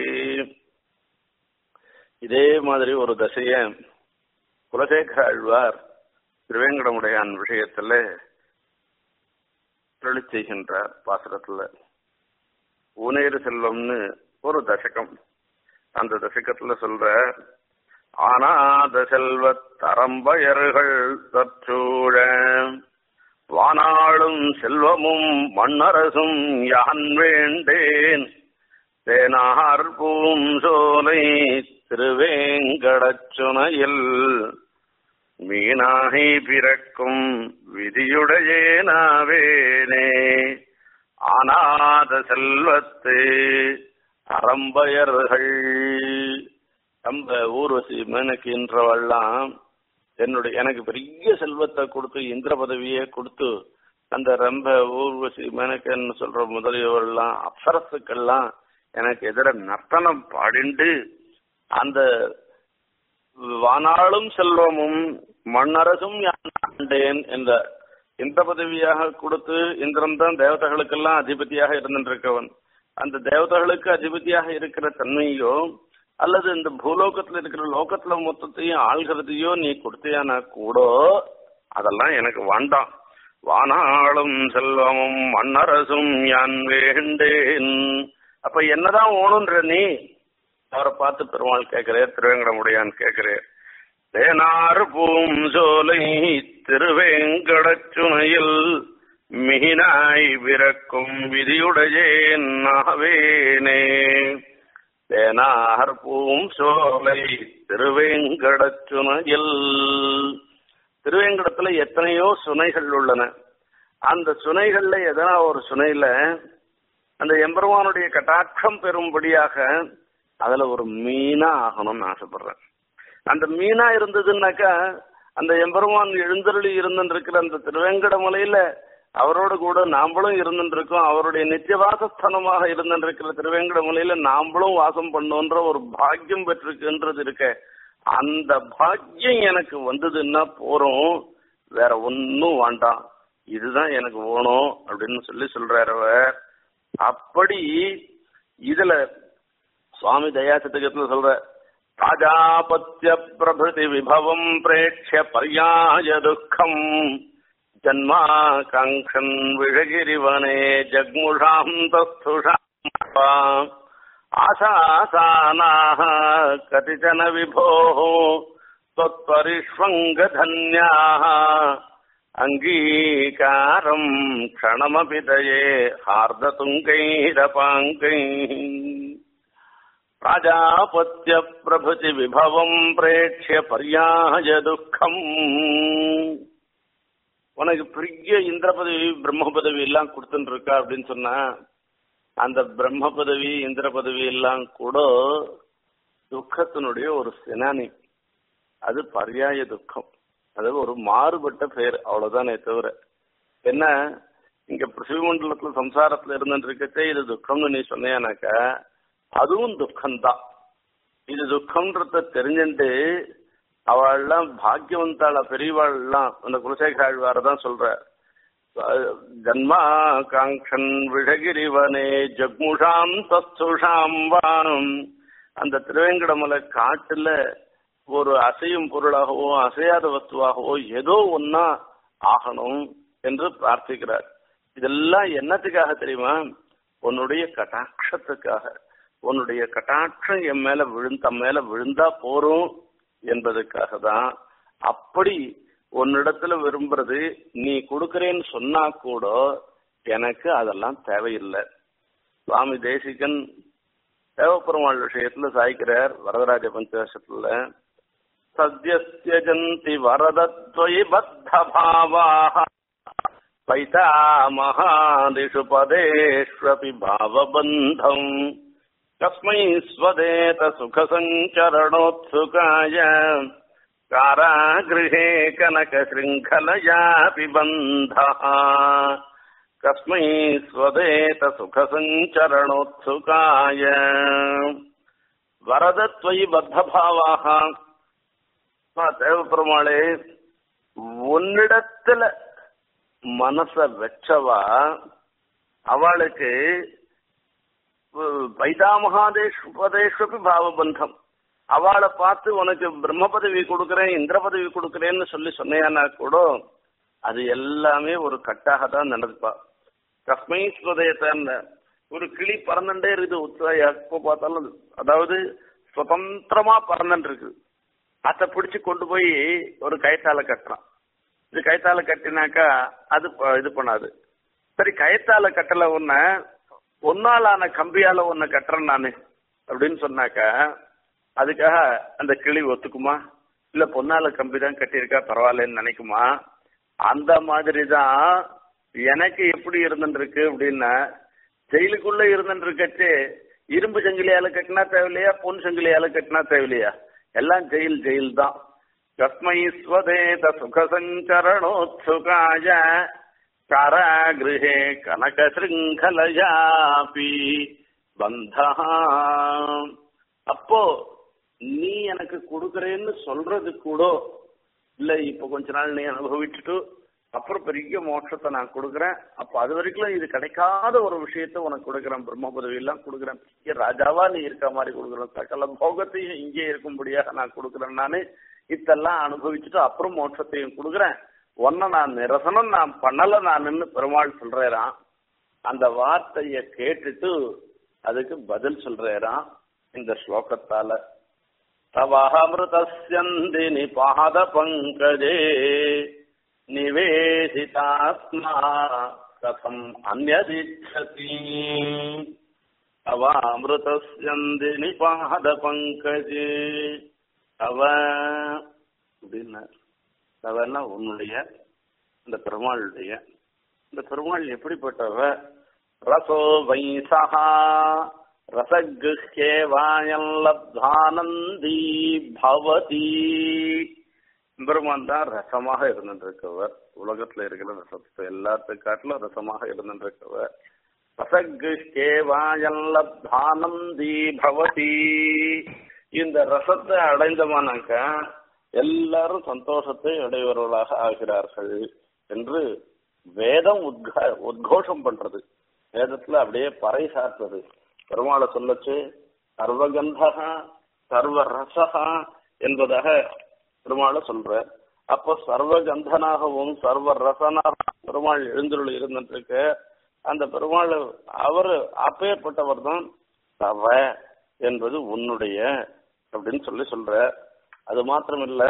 இதே மாதிரி ஒரு தசைய குலசேகர ஆழ்வார் திருவேங்கடமுடையான் விஷயத்துல தொழில் செய்கின்றார் பாசுரத்துல ஊனேறு செல்வம்னு ஒரு தசகம் அந்த தசகத்துல சொல்ற ஆனாத செல்வத் தரம்பயர்கள் தற்சூழ வானாளும் செல்வமும் மண்ணரசும் யான் வேண்டேன் தேனார் பூம் சோலை திருவேங்கடச்சுனையில் மீனாகி பிறக்கும் விதியுடையேனாவேனே ஆனாத செல்வத்து அறம்பயர்கள் நம்ம ஊர்வசி மேனக்கின்றவெல்லாம் என்னுடைய எனக்கு பெரிய செல்வத்தை கொடுத்து இந்திர பதவியே கொடுத்து அந்த ரொம்ப ஊர்வசி மேனக்கன்னு சொல்ற முதலியவர்கள்லாம் அப்சரசுக்கெல்லாம் எனக்கு எதிர நர்த்தனம் பாடிண்டு அந்த வானாளும் செல்வமும் மண்ணரசும் யாண்டேன் என்ற இந்திர பதவியாக கொடுத்து இந்திரன் தான் தேவதைகளுக்கெல்லாம் அதிபதியாக இருந்திருக்கவன் அந்த தேவதைகளுக்கு அதிபதியாக இருக்கிற தன்மையோ அல்லது இந்த பூலோகத்துல இருக்கிற லோகத்துல மொத்தத்தையும் ஆள்கிறதையோ நீ கொடுத்தியானா கூட அதெல்லாம் எனக்கு வேண்டாம் வானாளும் செல்வமும் மண்ணரசும் யான் வேண்டேன் அப்ப என்னதான் ஓணுன்ற நீ அவரை பார்த்து பெருமாள் கேட்கிறேன் திருவேங்கடமுடையான் கேட்கிறேன் தேனார் பூம் சோலை திருவேங்கடச்சுனையில் மிகினாய் பிறக்கும் விதியுடையேன் நாவேனே தேனார் பூம் சோலை திருவேங்கடச்சுனையில் திருவேங்கடத்துல எத்தனையோ சுனைகள் உள்ளன அந்த சுனைகள்ல எதனா ஒரு சுனையில அந்த எம்பெருமானுடைய கட்டாட்சம் பெறும்படியாக அதுல ஒரு மீனா ஆகணும்னு ஆசைப்படுறேன் அந்த மீனா இருந்ததுன்னாக்கா அந்த எம்பெருமான் எழுந்தருளி இருந்துருக்கிற அந்த திருவேங்கட மலையில அவரோடு கூட நாம்பளும் இருந்துருக்கோம் அவருடைய நித்தியவாசஸ்தானமாக இருந்துருக்கிற திருவேங்கட மலையில நாம்பளும் வாசம் பண்ணோன்ற ஒரு பாக்கியம் பெற்றிருக்குன்றது இருக்க அந்த பாக்கியம் எனக்கு வந்ததுன்னா போறோம் வேற ஒன்னும் வேண்டாம் இதுதான் எனக்கு வேணும் அப்படின்னு சொல்லி சொல்றாரு அவர் அப்படி இதுல சுவாமி தயாசதகத்துல சொல்ற ராஜாபத்திய பிரபிருதி விபவம் பிரேட்ச பர்யாய துக்கம் ஜன்மா காங்கன் விஷகிரிவனே ஜக்முஷாம் தஸ்துஷாம் ஆசாசானாः கதிச்சன விபோः त्वत्परिष्वङ्गधन्याः अङ्गीकारम् क्षणमपि दये हार्दतुङ्गैरपाङ्गैः प्राजापत्यप्रभृतिविभवम् प्रेक्ष्य पर्याय दुःखम् உனக்கு பெரிய இந்திர பதவி பிரம்ம பதவி எல்லாம் கொடுத்துட்டு இருக்கா அப்படின்னு சொன்னா அந்த பிரம்ம பதவி இந்திர பதவி எல்லாம் கூட துக்கத்தினுடைய ஒரு சினானி அது பர்யாய துக்கம் அது ஒரு மாறுபட்ட பெயர் அவ்வளவுதானே தவிர என்ன இங்க பிருத்திவி மண்டலத்துல சம்சாரத்துல இருந்துட்டு இருக்கச்சே இது துக்கம்னு நீ சொன்னியானாக்கா அதுவும் துக்கம்தான் இது துக்கம்ன்றத தெரிஞ்சுட்டு அவள்லாம் பாக்கியவந்தாள பெரியவாள்லாம் அந்த குலசேகர ஆழ்வார தான் சொல்ற ஜன்மா காங்கன் விஷகிரிவனே ஜக்முஷாம் தஸ்துஷாம் வானம் அந்த திருவேங்கடமலை காட்டுல ஒரு அசையும் பொருளாகவோ அசையாத வஸ்துவாகவோ ஏதோ ஒன்னா ஆகணும் என்று பிரார்த்திக்கிறார் இதெல்லாம் என்னத்துக்காக தெரியுமா உன்னுடைய கட்டாட்சத்துக்காக உன்னுடைய கட்டாட்சம் என் மேல விழுந்த மேல விழுந்தா போறோம் என்பதுக்காக தான் அப்படி உன்னிடத்துல விரும்புறது நீ கொடுக்கறேன்னு சொன்னா கூட எனக்கு அதெல்லாம் தேவையில்லை சுவாமி தேசிகன் தேவப்பெருமாள் விஷயத்துல சாய்க்கிறார் வரதராஜ பஞ்சவசத்துல சத்யஸ்யஜந்தி வரதத்வயி பத்த பாவாः पैतामहादिषु पदेष्वपि भावबन्धम् कस्मै स्वदेत सुखसञ्चरणोत्सुकाय कारागृहे कनकशृङ्खलयापि बन्धः कस्मै स्वदेत सुखसञ्चरणोत्सुकाय வரதத்வயி பத்தபாவாக தேவப்பெருமாளே உன்னிடத்துல மனச வச்சவா அவளுக்கு வைதாமகாதேஷ்பதேஷ்வபி பாவபந்தம் அவளை பார்த்து உனக்கு பிரம்ம பதவி கொடுக்குறேன் இந்திர பதவி கொடுக்குறேன்னு சொல்லி சொன்னையானா கூட அது எல்லாமே ஒரு கட்டாக தான் நடப்பா கஸ்மை ஸ்வதயத்தை ஒரு கிளி பறந்துட்டே இருக்குது உத்தா எப்போ பார்த்தாலும் அதாவது சுதந்திரமா பறந்துட்டு இருக்கு அதை பிடிச்சு கொண்டு போய் ஒரு கயத்தால கட்டுறான் இது கயத்தால கட்டினாக்கா அது இது பண்ணாது சரி கயத்தால கட்டல உன்ன ஒன்னாலான கம்பியால உன்னை கட்டுறேன் நானு அப்படின்னு சொன்னாக்கா அதுக்காக அந்த கிளி ஒத்துக்குமா இல்ல பொன்னால கம்பி தான் கட்டியிருக்கா பரவாயில்லன்னு நினைக்குமா அந்த மாதிரி தான் எனக்கு எப்படி இருந்துருக்கு அப்படின்னா ஜெயிலுக்குள்ள இருந்துருக்கச்சு இரும்பு சங்கிலியால கட்டினா தேவையில்லையா பொன் சங்கிலியால கட்டினா தேவையில்லையா எல்லாம் ஜெயில் ஜெயில் தான் கஸ்மை ஸ்வதேத சுக சஞ்சரணோத்சுகாய காராகிருஹே கனக சிருங்கலயாபி பந்தா அப்போ நீ எனக்கு கொடுக்கறேன்னு சொல்றது கூட இல்ல இப்ப கொஞ்ச நாள் நீ அனுபவிச்சுட்டு அப்புறம் பெரிய மோட்சத்தை நான் கொடுக்குறேன் அப்ப அது வரைக்கும் இது கிடைக்காத ஒரு விஷயத்த உனக்கு கொடுக்குறேன் பிரம்ம பதவி எல்லாம் கொடுக்குறேன் பெரிய ராஜாவா நீ இருக்க மாதிரி கொடுக்குறேன் சகல போகத்தையும் இங்கே இருக்கும்படியாக நான் கொடுக்குறேன் நானு இதெல்லாம் அனுபவிச்சுட்டு அப்புறம் மோட்சத்தையும் கொடுக்குறேன் ஒன்ன நான் நிரசனம் நான் பண்ணல நான் பெருமாள் சொல்றேரான் அந்த வார்த்தைய கேட்டுட்டு அதுக்கு பதில் சொல்றேரான் இந்த ஸ்லோகத்தால தவஹமிருதஸ்யந்தி நிபாத பங்கஜே நிவேதிதாத்மா கதம் அந்நதிச்சதி அவாமிருதஸ்யந்தி நிபாத பங்கஜே அவ அப்படின்னார் அவன்னா உன்னுடைய இந்த பெருமாளுடைய இந்த பெருமாள் எப்படிப்பட்டவ ரசோ வைசகா ரசகுஹ்யேவாயம் லப்தானந்தி பவதி பெருமான் தான் ரசமாக இருந்துருக்கவர் உலகத்துல இருக்கிற ரசத்தை எல்லாத்துக்கு காட்டிலும் ரசமாக இருந்துருக்கவர் ரசகுஹ்யேவாயம் லப்தானந்தி பவதி இந்த ரசத்தை அடைந்தமானாக்க எல்லாரும் சந்தோஷத்தை அடைவர்களாக ஆகிறார்கள் என்று வேதம் உத்க உத்கோஷம் பண்றது வேதத்துல அப்படியே பறை சாற்றுறது பெருமாளை சொல்லச்சு சர்வகந்தகா சர்வ ரசகா என்பதாக பெருமாளை சொல்ற அப்போ சர்வகந்தனாகவும் சர்வ ரசனாக பெருமாள் எழுந்துள்ள இருந்துட்டு அந்த பெருமாள் அவர் அப்பேற்பட்டவர் தான் தவ என்பது உன்னுடைய அப்படின்னு சொல்லி சொல்ற அது மாத்திரம் இல்ல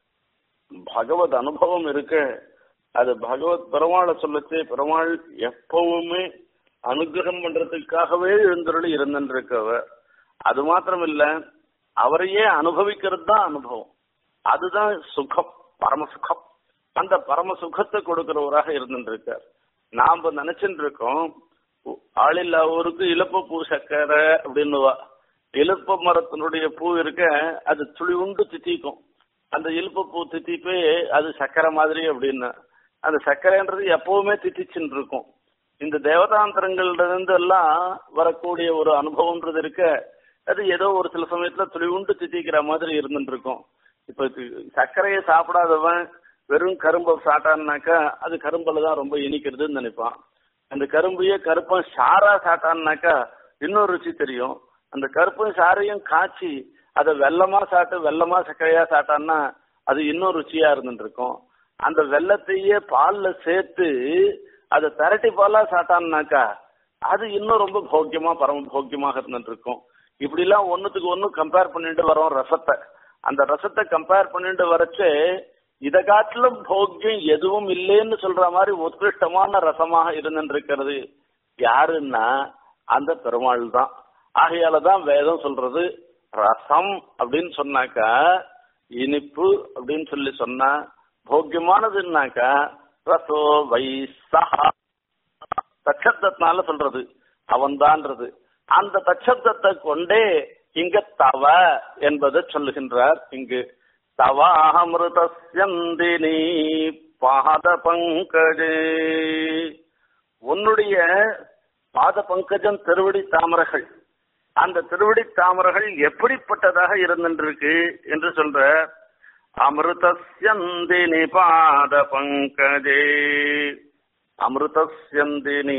பகவத் அனுபவம் இருக்கு அது பகவத் பெருமாளை சொல்லச்சு பெருமாள் எப்பவுமே அனுகிரகம் பண்றதுக்காகவே எழுந்தருளி இருந்திருக்கவ அது மாத்திரம் இல்ல அவரையே அனுபவிக்கிறது தான் அனுபவம் அதுதான் சுகம் பரம சுகம் அந்த பரம சுகத்தை கொடுக்கிறவராக இருந்துருக்கார் நாம நினைச்சுட்டு இருக்கோம் ஆளில்லா ஊருக்கு இலப்ப பூ சக்கரை அப்படின்னுவா இலுப்ப மரத்தினுடைய பூ இருக்க அது துளி உண்டு தித்திக்கும் அந்த இலுப்ப பூ தித்திப்பே அது சக்கரை மாதிரி அப்படின்னு அந்த சர்க்கரைன்றது எப்பவுமே தித்திச்சுன்னு இருக்கும் இந்த தேவதாந்திரங்கள்ல இருந்து எல்லாம் வரக்கூடிய ஒரு அனுபவம்ன்றது இருக்க அது ஏதோ ஒரு சில சமயத்துல துளி உண்டு தித்திக்கிற மாதிரி இருந்துட்டு இருக்கும் இப்ப சர்க்கரையை சாப்பிடாதவன் வெறும் கரும்பை சாட்டான்னாக்கா அது கரும்புல தான் ரொம்ப இனிக்கிறதுன்னு நினைப்பான் அந்த கரும்பையே கருப்பன் சாரா சாட்டான்னாக்கா இன்னொரு ருச்சி தெரியும் அந்த கருப்பும் சாரையும் காய்ச்சி அதை வெள்ளமா சாப்பிட்டு வெள்ளமா சர்க்கரையா சாப்பிட்டான்னா அது இன்னும் ருச்சியா இருந்துட்டு இருக்கும் அந்த வெள்ளத்தையே பால்ல சேர்த்து அதை திரட்டி பாலா சாப்பிட்டான்னாக்கா அது இன்னும் ரொம்ப போக்கியமா பரம போக்கியமாக இருந்துட்டு இருக்கும் இப்படி எல்லாம் ஒண்ணுத்துக்கு ஒண்ணு கம்பேர் பண்ணிட்டு வரோம் ரசத்தை அந்த ரசத்தை கம்பேர் பண்ணிட்டு வரச்சு இதை காட்டிலும் போக்கியம் எதுவும் இல்லைன்னு சொல்ற மாதிரி உத்கிருஷ்டமான ரசமாக இருந்துட்டு இருக்கிறது யாருன்னா அந்த பெருமாள் தான் ஆகையால தான் வேதம் சொல்றது ரசம் அப்படின்னு சொன்னாக்கா இனிப்பு அப்படின்னு சொல்லி சொன்னா போக்கியமானதுன்னாக்கா ரசோ வைசஹா தச்சப்தத்தினால சொல்றது அவன்தான்றது அந்த தச்சப்தத்தை கொண்டே இங்க தவ என்பதை சொல்லுகின்றார் இங்கு தவாமிருதஸ்யந்தினி பாத பங்கஜே உன்னுடைய பாத பங்கஜம் திருவடி தாமரைகள் அந்த திருவடி தாமரைகள் எப்படிப்பட்டதாக இருந்திருக்கு என்று சொல்ற அமிர்தஸ்யந்தினி பாத பங்கஜே அமிர்தஸ்யந்தினி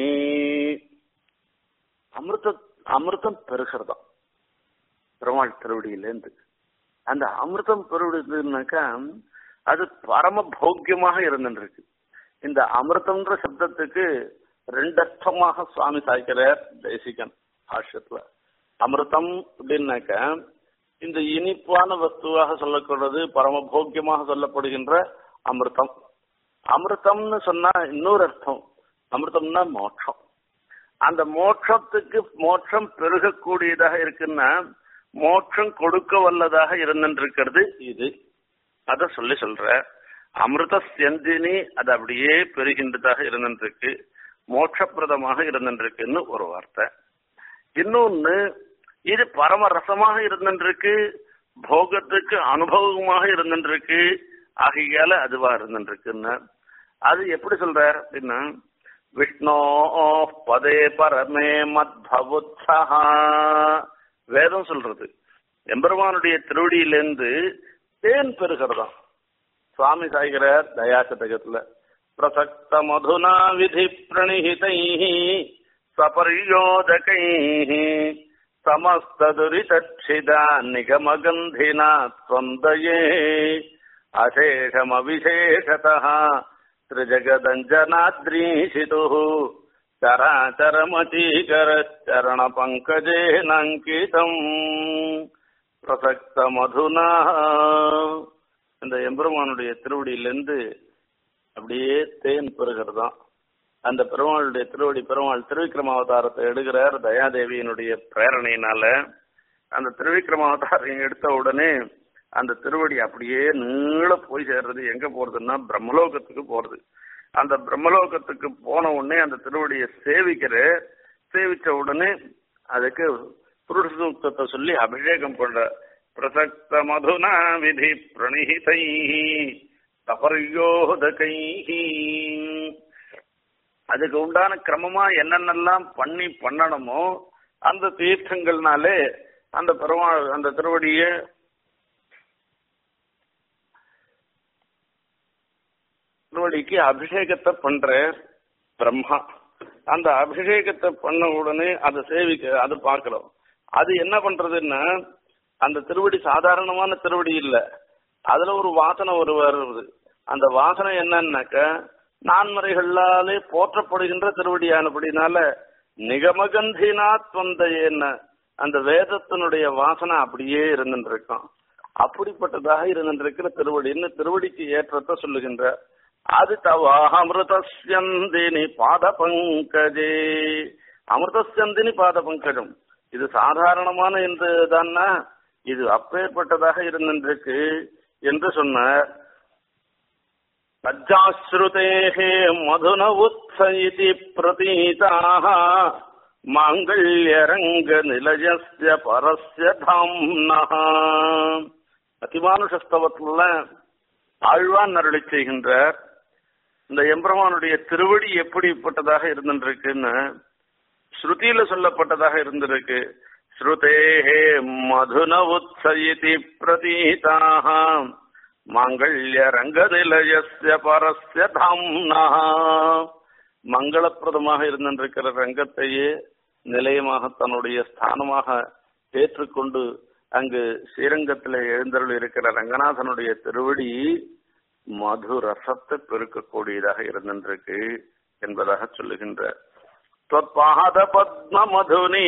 அமிர்த அமிர்தம் பெருகிறதாம் பெருமாள் திருவடியிலேருந்து அந்த அமிர்தம் பெருவிடுதுனாக்கா அது பரம போக்கியமாக இருந்துருக்கு இந்த அமிர்தம்ன்ற சப்தத்துக்கு ரெண்டு அர்த்தமாக சுவாமி சாய்க்கிறார் தேசிகன் ஆஷத்துல அமிர்தம் அப்படின்னாக்க இந்த இனிப்பான வஸ்துவாக சொல்லக்கூடாது பரம போக்கியமாக சொல்லப்படுகின்ற அமிர்தம் அமிர்தம்னு சொன்னா இன்னொரு அர்த்தம் அமிர்தம்னா மோட்சம் அந்த மோட்சத்துக்கு மோட்சம் பெருகக்கூடியதாக இருக்குன்னா மோட்சம் கொடுக்க வல்லதாக இருந்திருக்கிறது இது அத சொல்லி சொல்ற அமிர்த செந்தினி அது அப்படியே பெறுகின்றதாக இருந்திருக்கு மோட்சப்பிரதமாக இருந்திருக்குன்னு ஒரு வார்த்தை இன்னொன்னு இது பரம ரசமாக இருந்திருக்கு போகத்துக்கு அனுபவமாக இருந்திருக்கு ஆகையால அதுவா இருந்திருக்குன்னு அது எப்படி சொல்றார் அப்படின்னா விஷ்ணோ பதே பரமே மத்பவுத்ஸா வேதம் சொல்றது எம்பெருமானுடைய திருவடியிலிருந்து தேன் பெறுகிறதாம் சுவாமி சாய்கிறார் தயாசதகத்துல பிரசக்த மதுனா விதி பிரணிஹிதை சபரியோதகை சமஸ்ததுரிதட்சிதா நிகமகந்தினா ஸ்வந்தயே அசேஷமவிசேஷதः त्रिजगदञ्जनाद्रीशितुः चराचरमचीकरचरणपङ्कजेनाङ्कितम् பிரசக்தமதுனா இந்த எம்பெருமானுடைய திருவடியிலிருந்து அப்படியே தேன் பெறுகிறதாம் அந்த பெருமாளுடைய திருவடி பெருமாள் திருவிக்ரம அவதாரத்தை எடுக்கிறார் தயாதேவியினுடைய பிரேரணையினால அந்த திருவிக்ரம அவதாரம் எடுத்த உடனே அந்த திருவடி அப்படியே நீள போய் சேர்றது எங்க போறதுன்னா பிரம்மலோகத்துக்கு போறது அந்த பிரம்மலோகத்துக்கு போன உடனே அந்த திருவடியை சேவிக்கிற சேவிச்ச உடனே அதுக்கு புருஷ சூக்தத்தை சொல்லி அபிஷேகம் பண்ற பிரசக்த மதுனா விதி பிரணிஹிதை தபர்யோதகை அதுக்கு உண்டான கிரமமா என்னென்னலாம் பண்ணி பண்ணணுமோ அந்த தீர்த்தங்கள்னாலே அந்த பெருமாள் அந்த திருவடியை திருவடிக்கு அபிஷேகத்தை பண்ற பிரம்மா அந்த அபிஷேகத்தை பண்ண உடனே அதை சேவிக்க அது பார்க்கிறோம் அது என்ன பண்றதுன்னா அந்த திருவடி சாதாரணமான திருவடி இல்ல அதுல ஒரு வாசனை ஒரு வருது அந்த வாசனை என்னன்னாக்க நான்மறைகளாலே போற்றப்படுகின்ற திருவடியானபடினால நிகமகந்தினாத் வந்தையேன்ன அந்த வேதத்தினுடைய வாசனை அப்படியே இருந்துருக்கும் அப்படிப்பட்டதாக இருந்திருக்கிற திருவடின்னு திருவடிக்கு ஏற்றத்தை சொல்லுகின்ற அது தவா அமிர்தஸ்யந்தினி பாத பங்கஜே அமிர்தஸ்யந்தினி பாத பங்கஜம் இது சாதாரணமான என்று தானா இது அப்பேற்பட்டதாக இருந்திருக்கு என்று சொன்னார் லஜ்ஜாஸ்ருதேஹே மதுன உத்சயிதி பிரதீதாக மாங்கல்யரங்க நிலையஸ்ய பரஸ்ய தாம்னஹ அதிமானுஷஸ்தவத்துல ஆழ்வான் அருளி செய்கின்றார் இந்த எம்பெருமானுடைய திருவடி எப்படிப்பட்டதாக இருந்திருக்குன்னு ஸ்ருதியில சொல்லப்பட்டதாக இருந்திருக்கு ஸ்ருதேஹே மதுன உத்சயிதி பிரதீதாக மாங்கல்ய ரங்கநிலையஸ்ய பரஸ்ய தாம்னா மங்களப்பிரதமாக இருந்திருக்கிற ரங்கத்தையே நிலையமாக தன்னுடைய ஸ்தானமாக ஏற்றுக்கொண்டு அங்கு ஸ்ரீரங்கத்தில் எழுந்தருள் இருக்கிற ரங்கநாதனுடைய திருவடி மது ரசத்தை பெருக்கக்கூடியதாக இருந்திருக்கு என்பதாக சொல்லுகின்றார் त्वत्पाद पद्म मधुनि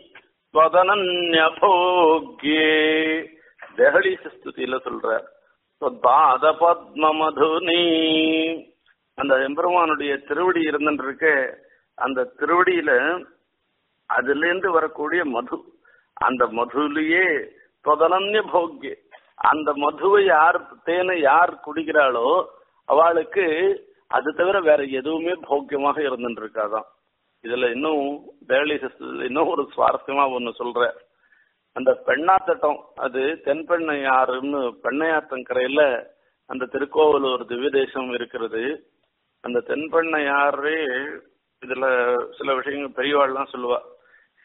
त्वदनन्यभोग्ये தெஹலி ஸ்துதியில சொல்ற பாத பத்ம மதுனி அந்த எம்பெருமானுடைய திருவடி இருந்துருக்க அந்த திருவடியில அதுல இருந்து வரக்கூடிய மது அந்த மதுலயே தொதனன்ய போக்கிய அந்த மதுவை யார் தேனை யார் குடிக்கிறாளோ அவளுக்கு அது தவிர வேற எதுவுமே போக்கியமாக இருந்துட்டு இருக்காதான் இதுல இன்னும் வேலை இன்னும் ஒரு சுவாரஸ்யமா ஒண்ணு சொல்ற அந்த பெண்ணாத்தட்டம் அது தென்பெண்ணையாறுன்னு பெண்ணையாத்தங்கரையில அந்த திருக்கோவிலூர் திவ்ய தேசம் இருக்கிறது அந்த தென்பெண்ணையாறே இதுல சில விஷயங்கள் பெரியவாள்லாம் சொல்லுவா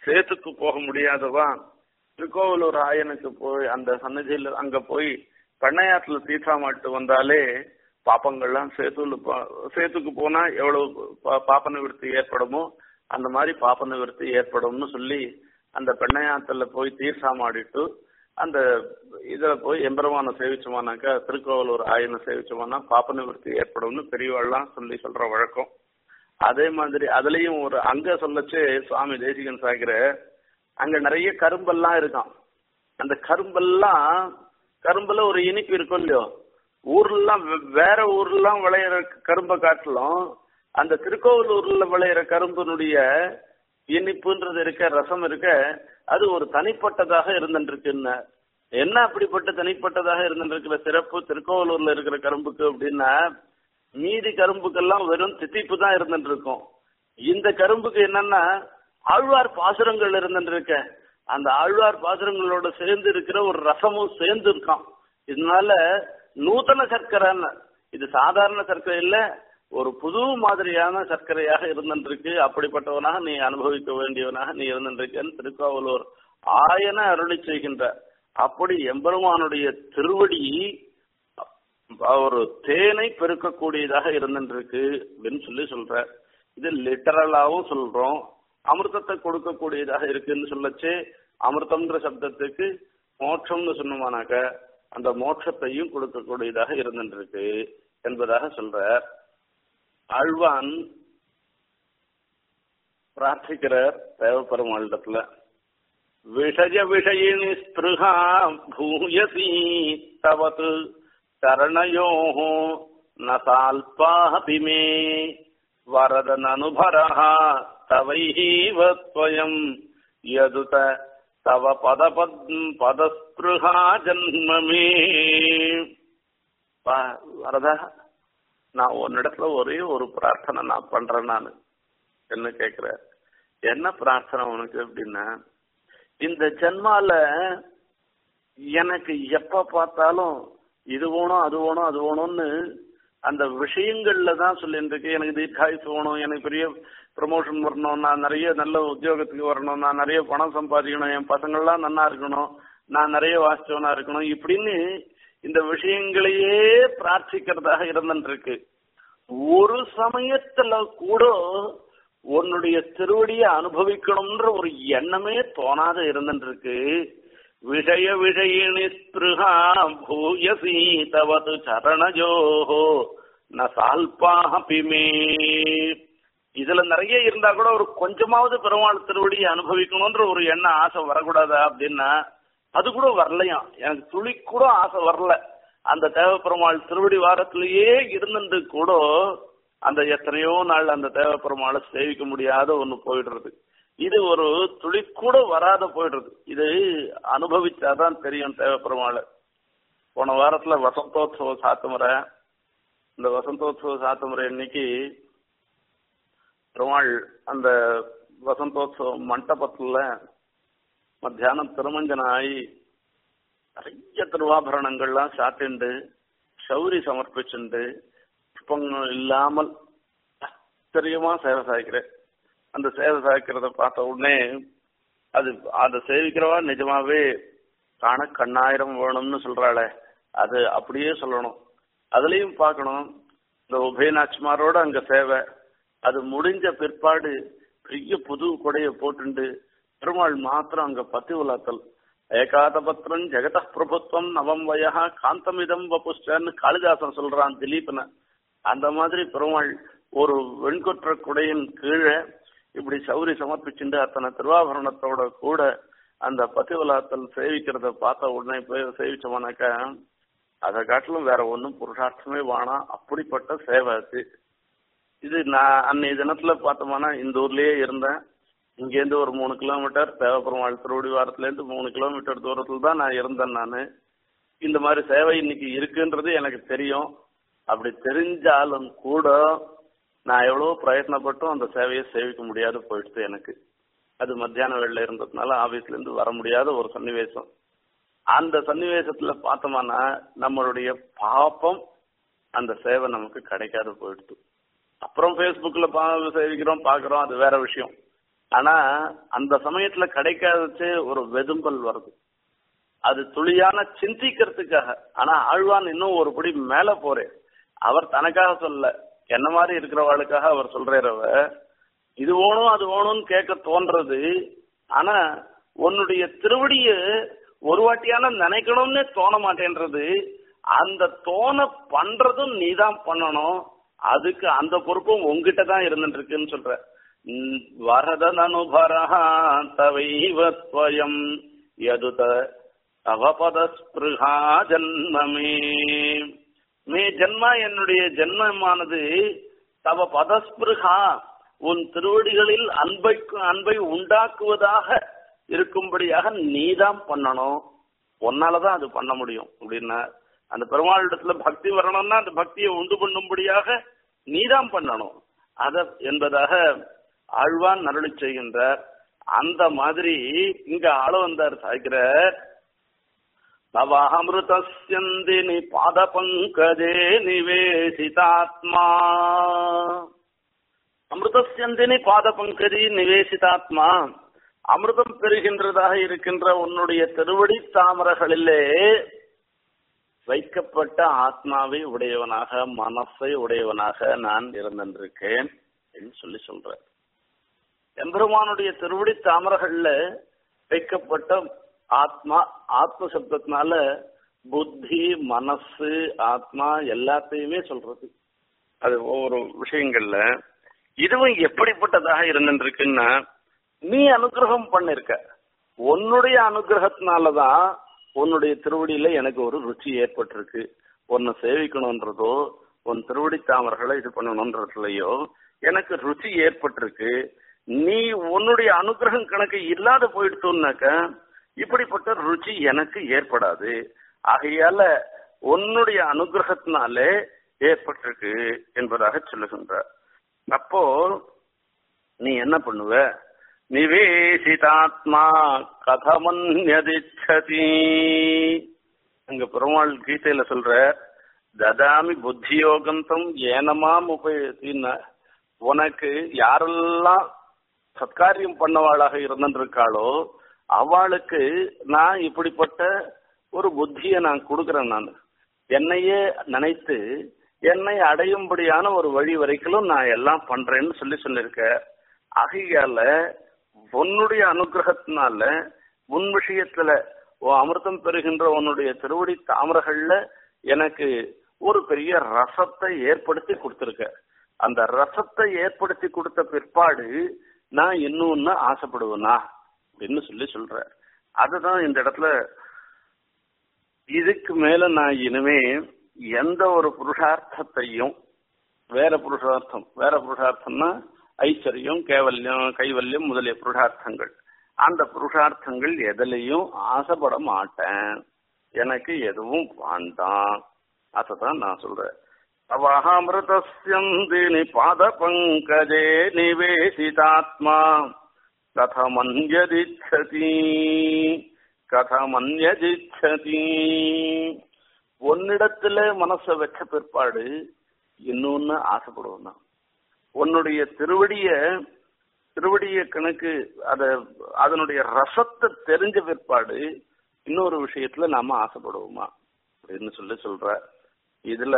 சேத்துக்கு போக முடியாதவா திருக்கோவிலூர் ஆயனுக்கு போய் அந்த சன்னதியில அங்க போய் பண்ணையாத்துல தீர்த்தாமாட்டு வந்தாலே பாப்பங்கள்லாம் சேத்துல போ- சேத்துக்கு போனா எவ்வளவு பா- பாப்ப நிவர்த்தி ஏற்படுமோ அந்த மாதிரி பாப்ப நிவர்த்தி ஏற்படும்னு சொல்லி அந்த பெண்ணையாத்துல போய் தீர்த்தாமாடிட்டு அந்த இதுல போய் எம்பெருமான சேவிச்சோமானாக்கா திருக்கோவிலூர் ஆயனை சேவிச்சோமானா பாப்ப நிவர்த்தி ஏற்படும்னு பெரியவாள்லாம் சொல்லி சொல்ற வழக்கம் அதே மாதிரி அதுலயும் ஒரு அங்க சொல்லச்சு சுவாமி தேசிகன் சாகிற அங்க நிறைய கரும்பெல்லாம் இருக்காம் அந்த கரும்பெல்லாம் கரும்புல ஒரு இனிப்பு இருக்கும் இல்லையோ ஊர்லாம் வே- வேற ஊர்லாம் விளையிற கரும்பை காட்டிலும் அந்த திருக்கோவிலூர்ல விளையிற கரும்பினுடைய இனிப்புன்றது இருக்க ரசம் இருக்க அது ஒரு தனிப்பட்டதாக இருந்துருக்குன்னு என்ன அப்படிப்பட்ட தனிப்பட்டதாக இருந்துருக்கிற சிறப்பு திருக்கோவிலூர்ல இருக்கிற கரும்புக்கு அப்படின்னா மீதி கரும்புக்கெல்லாம் வெறும் தித்திப்பு தான் இருந்துட்டு இருக்கும் இந்த கரும்புக்கு என்னன்னா ஆழ்வார் பாசுரங்கள் இருந்துட்டு இருக்க அந்த ஆழ்வார் பாசுரங்களோட சேர்ந்து இருக்கிற ஒரு ரசமும் சேர்ந்து இருக்கான் இதனால நூத்தன சர்க்கரைன்னு இது சாதாரண சர்க்கரை இல்ல ஒரு புது மாதிரியான சர்க்கரையாக இருந்துருக்கு அப்படிப்பட்டவனாக நீ அனுபவிக்க வேண்டியவனாக நீ இருந்துருக்கன்னு திருக்கோவலூர் ஆயன அருளி செய்கின்ற அப்படி எம்பெருமானுடைய திருவடி ஒரு தேனை பெருக்கக்கூடியதாக இருந்துருக்கு அப்படின்னு சொல்லி சொல்ற இது லிட்டரலாவும் சொல்றோம் அமிர்தத்தை கொடுக்கக்கூடியதாக இருக்குன்னு சொல்லச்சு அமிர்தம்ன்ற சப்தத்துக்கு மோட்சம்னு சொன்னோமானாக்க அந்த மோட்சத்தையும் கொடுக்கக்கூடியதாக இருந்துருக்கு என்பதாக சொல்ற ஆழ்வான் பிரார்த்திக்கிறார் தேவப்பெருமாளிடத்துல விஷய விஷயினி ஸ்பிருகா பூயசி தவத் சரணயோ நசால்பாபி மே வரதனனுபரः தவைஹீவ ஸ்வயம் யதுத தவ பதபத் பதஸ்பிருகா ஜன்மமே வ- வரதா நான் உன்னிடத்துல ஒரே ஒரு பிரார்த்தனை நான் பண்றேன் நான் என்ன கேக்குற என்ன பிரார்த்தனை உனக்கு அப்படின்னா இந்த ஜென்மால எனக்கு எப்ப பார்த்தாலும் இது வேணும் அது வேணும் அது வேணும்னு அந்த விஷயங்கள்ல தான் சொல்லிட்டு இருக்கு எனக்கு தீர்க்காயுசு வேணும் எனக்கு பெரிய ப்ரமோஷன் வரணும் நான் நிறைய நல்ல உத்தியோகத்துக்கு வரணும் நான் நிறைய பணம் சம்பாதிக்கணும் என் பசங்கள்லாம் நன்னா இருக்கணும் நான் நிறைய வாசிச்சவனா இருக்கணும் இப்படின்னு இந்த விஷயங்களையே பிரார்த்திக்கிறதாக இருந்துட்டு இருக்கு ஒரு சமயத்துல கூட உன்னுடைய திருவடியை அனுபவிக்கணும்ன்ற ஒரு எண்ணமே தோணாத இருந்துட்டு இருக்கு விஷய விஷயினி ஸ்பிருகா பூயசி தவது சரணஜோஹோ ந சால்பாபி மே இதுல நிறைய இருந்தா கூட ஒரு கொஞ்சமாவது பெருமாள் திருவடியை அனுபவிக்கணும்ன்ற ஒரு எண்ணம் ஆசை வரக்கூடாதா அப்படின்னா அது கூட வரலையாம் எனக்கு துளி கூட ஆசை வரல அந்த தேவப்பெருமாள் திருவடி வாரத்திலேயே இருந்துட்டு கூட அந்த எத்தனையோ நாள் அந்த தேவப்பெருமாளை சேவிக்க முடியாத ஒண்ணு போயிடுறது இது ஒரு துளி கூட வராத போயிடுறது இது அனுபவிச்சாதான் தெரியும் தேவப்பெருமாளை போன வாரத்துல வசந்தோத்சவ சாத்துமுறை இந்த வசந்தோத்சவ சாத்துமுறை இன்னைக்கு பெருமாள் அந்த வசந்தோத்சவ மண்டபத்துல மத்தியானம் திருமஞ்சனம் ஆகி நிறைய திருவாபரணங்கள்லாம் சாத்திண்டு சௌரி சமர்ப்பிச்சுண்டு புஷ்பங்கள் இல்லாமல் ஆச்சரியமா சேவை சாய்க்கிறேன் அந்த சேவை சாய்க்கிறத பார்த்த உடனே அது அதை சேவிக்கிறவா நிஜமாவே காண கண்ணாயிரம் வேணும்னு சொல்றாளே அது அப்படியே சொல்லணும் அதுலயும் பார்க்கணும் இந்த உபயநாச்சிமாரோட அங்க சேவை அது முடிஞ்ச பிற்பாடு பெரிய புது கொடைய போட்டுண்டு பெருமாள் மாத்திரம் அங்க பத்தி உலாத்தல் ஏகாத பத்திரம் ஜெகத பிரபுத்வம் நவம் வயா காந்தமிதம் வபுஷ்டன்னு காளிதாசன் சொல்றான் திலீபனை அந்த மாதிரி பெருமாள் ஒரு வெண்கொற்ற குடையின் கீழே இப்படி சௌரி சமர்ப்பிச்சுட்டு அத்தனை திருவாபரணத்தோட கூட அந்த பதிவலாத்தல் சேவிக்கிறத பார்த்த உடனே போய் சேவிச்சோம்னாக்கா அதை காட்டிலும் வேற ஒன்றும் புருஷார்த்தமே வேணாம் அப்படிப்பட்ட சேவை அது இது நான் அன்னைய தினத்துல பார்த்தோம்னா இந்த ஊர்லயே இருந்தேன் இங்கேருந்து ஒரு மூணு கிலோமீட்டர் தேவப்பெருமாள் திருவடி வாரத்துலேருந்து மூணு கிலோமீட்டர் தூரத்துல தான் நான் இருந்தேன் நான் இந்த மாதிரி சேவை இன்னைக்கு இருக்குன்றது எனக்கு தெரியும் அப்படி தெரிஞ்சாலும் கூட நான் எவ்வளவோ பிரயத்னப்பட்டும் அந்த சேவையை சேவிக்க முடியாது போயிடுச்சு எனக்கு அது மத்தியான வேளையில இருந்ததுனால ஆபீஸ்ல இருந்து வர முடியாத ஒரு சன்னிவேசம் அந்த சன்னிவேசத்துல பார்த்தோம்னா நம்மளுடைய பாப்பம் அந்த சேவை நமக்கு கிடைக்காது போயிடுது அப்புறம் ஃபேஸ்புக்கில் பா சேவிக்கிறோம் பார்க்குறோம் அது வேற விஷயம் ஆனா அந்த சமயத்துல கிடைக்காதச்சு ஒரு வெதும்பல் வருது அது துளியான சிந்திக்கிறதுக்காக ஆனா ஆழ்வான் இன்னும் ஒரு படி மேல போறேன் அவர் தனக்காக சொல்ல என்ன மாதிரி இருக்கிறவாளுக்காக அவர் சொல்றாரவ இது வேணும் அது வேணும்னு கேட்க தோன்றது ஆனா உன்னுடைய திருவடிய ஒரு வாட்டியான நினைக்கணும்னே தோண மாட்டேன்றது அந்த தோண பண்றதும் நீதான் பண்ணணும் அதுக்கு அந்த பொறுப்பும் உங்ககிட்ட தான் இருந்துட்டு இருக்குன்னு சொல்ற ம், வரதன் அனுபரஹா தவைவத்வயம் யதுத அவபதஸ்பிருகா ஜன்மமே மே ஜன்மா என்னுடைய ஜென்மமானது தவ பதஸ்பிருகா உன் திருவடிகளில் அன்பை அன்பை உண்டாக்குவதாக இருக்கும்படியாக நீதான் பண்ணணும் உன்னாலதான் அது பண்ண முடியும் அப்படின்னா அந்த பெருமாளிடத்துல பக்தி வரணும்னா அந்த பக்தியை உண்டு பண்ணும்படியாக நீதான் பண்ணணும் அத என்பதாக ஆழ்வான் அருளி செய்கின்றார் அந்த மாதிரி இங்க ஆள வந்தார் சாய்க்கிறார் தவாமிருதஸ்யந்தினி பாத பங்கஜே நிவேசிதாத்மா அமிர்தஸ்யந்தினி பாத பங்கஜி நிவேசிதாத்மா அமிர்தம் பெறுகின்றதாக இருக்கின்ற உன்னுடைய திருவடி தாமரகளிலே வைக்கப்பட்ட ஆத்மாவை உடையவனாக மனசை உடையவனாக நான் இருந்திருக்கேன் என்று சொல்லி சொல்ற எம்பெருமானுடைய திருவடி தாமரங்கள்ல வைக்கப்பட்ட ஆத்மா ஆத்ம சப்தத்தினால புத்தி மனசு ஆத்மா எல்லாத்தையுமே சொல்றது அது ஒவ்வொரு விஷயங்கள்ல இதுவும் எப்படிப்பட்டதாக இருந்துருக்குன்னா நீ அனுகிரகம் பண்ணிருக்க உன்னுடைய அனுகிரகத்தினாலதான் உன்னுடைய திருவடியில எனக்கு ஒரு ருச்சி ஏற்பட்டிருக்கு உன்னை சேவிக்கணும்ன்றதோ உன் திருவடி தாமர்களை இது பண்ணணும்ன்றதுலயோ எனக்கு ருச்சி ஏற்பட்டிருக்கு நீ உன்னுடைய அனுகிரகம் கணக்கு இல்லாத போயிடுத்தோம்னாக்க இப்படிப்பட்ட ருச்சி எனக்கு ஏற்படாது ஆகையால உன்னுடைய அனுகிரகத்தினாலே ஏற்பட்டிருக்கு என்பதாக சொல்லுகின்றார் அப்போ நீ என்ன பண்ணுவ நிவேசிதாத்மா கதமன்யதிச்சதி அங்க பெருமாள் கீதையில சொல்ற ததாமி புத்தியோகந்தம் ஏனமாம் உபயத்தின்னு உனக்கு யாரெல்லாம் சத்காரியம் பண்ணவாளாக இருந்திருக்காளோ அவளுக்கு நான் இப்படிப்பட்ட ஒரு புத்தியை நான் கொடுக்கறேன் நான் என்னையே நினைத்து என்னை அடையும்படியான ஒரு வழி வரைக்கும் நான் எல்லாம் பண்றேன்னு சொல்லி சொல்லியிருக்க ஆகையால உன்னுடைய அனுகிரகத்தினால உன் விஷயத்துல உன் அமிர்தம் பெறுகின்ற உன்னுடைய திருவடி தாமரங்கள்ல எனக்கு ஒரு பெரிய ரசத்தை ஏற்படுத்தி கொடுத்திருக்க அந்த ரசத்தை ஏற்படுத்தி கொடுத்த பிற்பாடு நான் இன்னொன்னு ஆசைப்படுவேனா அப்படின்னு சொல்லி சொல்ற அதுதான் இந்த இடத்துல இதுக்கு மேல நான் இனிமே எந்த ஒரு புருஷார்த்தத்தையும் வேற புருஷார்த்தம் வேற புருஷார்த்தம்னா ஐஸ்வர்யம் கேவல்யம் கைவல்யம் முதலிய புருஷார்த்தங்கள் அந்த புருஷார்த்தங்கள் எதுலையும் ஆசைப்பட மாட்டேன் எனக்கு எதுவும் வேண்டாம் அதான் நான் சொல்றேன் தவாமிருதஸ்யந்தினி பாத பங்கஜே நிவேசிதாத்மா கதமன்யதிச்சதி கதமன்யதிச்சதி உன்னிடத்துல மனசை வச்ச பிற்பாடு இன்னொன்னு ஆசைப்படுவோம் நான் உன்னுடைய திருவடிய திருவடிய கணக்கு அத அதனுடைய ரசத்தை தெரிஞ்ச பிற்பாடு இன்னொரு விஷயத்துல நாம ஆசைப்படுவோமா அப்படின்னு சொல்லி சொல்ற இதுல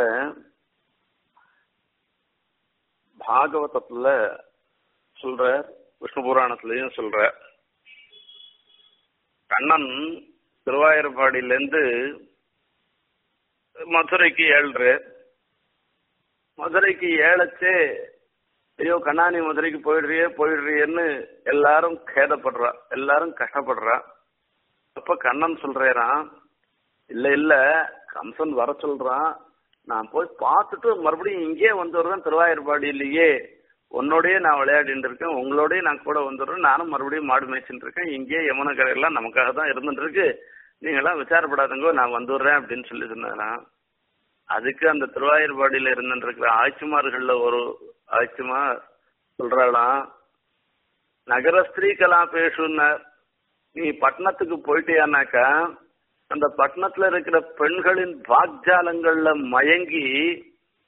பாகவதத்துல சொல்ற விஷ்ணு புராணத்திலையும் சொல்ற கண்ணன் திருவாயூர்பாடியிலேருந்து மதுரைக்கு ஏழ்று மதுரைக்கு ஏழச்சே ஐயோ கண்ணாணி மதுரைக்கு போயிடுறியே போயிடுறியேன்னு எல்லாரும் கேதப்படுறா எல்லாரும் கஷ்டப்படுறா அப்ப கண்ணன் சொல்றேறான் இல்ல இல்ல கம்சன் வர சொல்றான் நான் போய் பார்த்துட்டு மறுபடியும் இங்கே வந்துடுறேன் திருவாயூர்பாடியிலேயே உன்னோடய நான் விளையாடிட்டு இருக்கேன் உங்களோடய நான் கூட வந்துடுறேன் நானும் மறுபடியும் மாடு மேய்ச்சிட்டு இருக்கேன் இங்கே யமுன கரையெல்லாம் நமக்காக தான் இருந்துட்டு இருக்கு நீங்களாம் விசாரப்படாதுங்கோ நான் வந்துடுறேன் அப்படின்னு சொல்லி சொன்னாராம் அதுக்கு அந்த திருவாயூர்பாடியில இருந்துட்டு இருக்கிற ஆட்சிமார்கள்ல ஒரு ஆட்சிமா சொல்றாளாம் நகரஸ்திரீ கலாபேஷுன்னார் நீ பட்டணத்துக்கு போயிட்டியானாக்கா அந்த பட்டணத்துல இருக்கிற பெண்களின் வாக்ஜாலங்கள்ல மயங்கி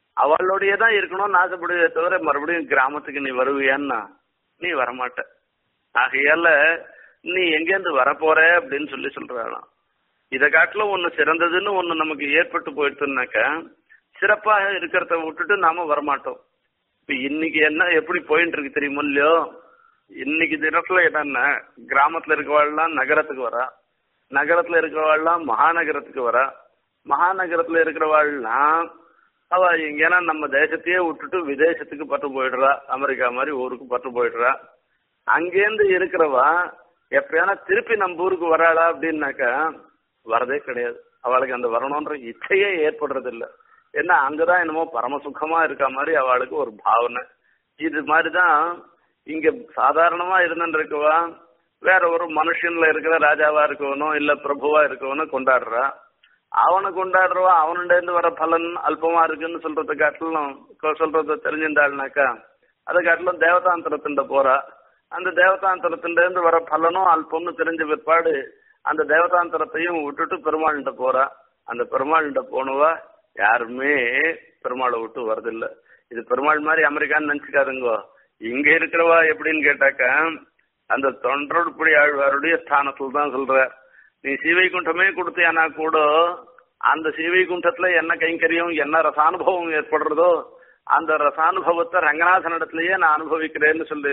அவளோடய தான் இருக்கணும்னு ஆசைப்படுவே தவிர மறுபடியும் கிராமத்துக்கு நீ வருவியான்னா நீ வரமாட்ட ஆகையால நீ எங்கேருந்து வரப்போற அப்படின்னு சொல்லி சொல்றாளாம் இதை காட்டிலும் ஒண்ணு சிறந்ததுன்னு ஒண்ணு நமக்கு ஏற்பட்டு போயிடுச்சுனாக்கா சிறப்பாக இருக்கிறத விட்டுட்டு நாம வரமாட்டோம் இப்ப இன்னைக்கு என்ன எப்படி போயிட்டு இருக்கு தெரியுமோ இல்லையோ இன்னைக்கு தினத்துல என்னன்னா கிராமத்துல இருக்கவாள்லாம் நகரத்துக்கு வரா நகரத்துல இருக்கிறவாள்லாம் மகாநகரத்துக்கு வரா மகாநகரத்துல இருக்கிறவாள்லாம் அவ எங்கன்னா நம்ம தேசத்தையே விட்டுட்டு விதேசத்துக்கு பட்டு போயிடுறா அமெரிக்கா மாதிரி ஊருக்கு பட்டு போயிடுறா அங்கேருந்து இருக்கிறவா எப்பயானா திருப்பி நம்ம ஊருக்கு வராளா அப்படின்னாக்கா வரதே கிடையாது அவளுக்கு அந்த வரணும்ன்ற இச்சையே ஏற்படுறது இல்ல ஏன்னா அங்கதான் என்னமோ பரம சுகமா இருக்க மாதிரி அவளுக்கு ஒரு பாவனை இது மாதிரிதான் இங்க சாதாரணமா இருந்துருக்கவா வேற ஒரு மனுஷன்ல இருக்கிற ராஜாவா இருக்கவனோ இல்ல பிரபுவா இருக்கவனோ கொண்டாடுறா அவனை கொண்டாடுறவா அவனுடைய இருந்து வர பலன் அல்பமா இருக்குன்னு சொல்றதை காட்டிலும் சொல்றத தெரிஞ்சிருந்தாள்னாக்கா அதை காட்டிலும் தேவதாந்திரத்தின் போறா அந்த தேவதாந்திரத்தில இருந்து வர பலனும் அல்பம்னு தெரிஞ்ச பிற்பாடு அந்த தேவதாந்திரத்தையும் விட்டுட்டு பெருமாள்கிட்ட போறா அந்த பெருமாள்கிட்ட போனவா யாருமே பெருமாளை விட்டு வரதில்ல இது பெருமாள் மாதிரி அமெரிக்கான்னு நினைச்சுக்காதுங்கோ இங்க இருக்கிறவா எப்படின்னு கேட்டாக்கா அந்த தொண்டருடைய ஆழ்வாருடைய ஸ்தானத்துல தான் சொல்ற நீ சீவைகுண்டமே கொடுத்தியானா கூட அந்த சீவைகுண்டத்துல என்ன கைங்கரியம் என்ன ரசானுபவம் ஏற்படுறதோ அந்த ரசானுபவத்தை ரங்கநாதன் இடத்துலயே நான் அனுபவிக்கிறேன்னு சொல்லு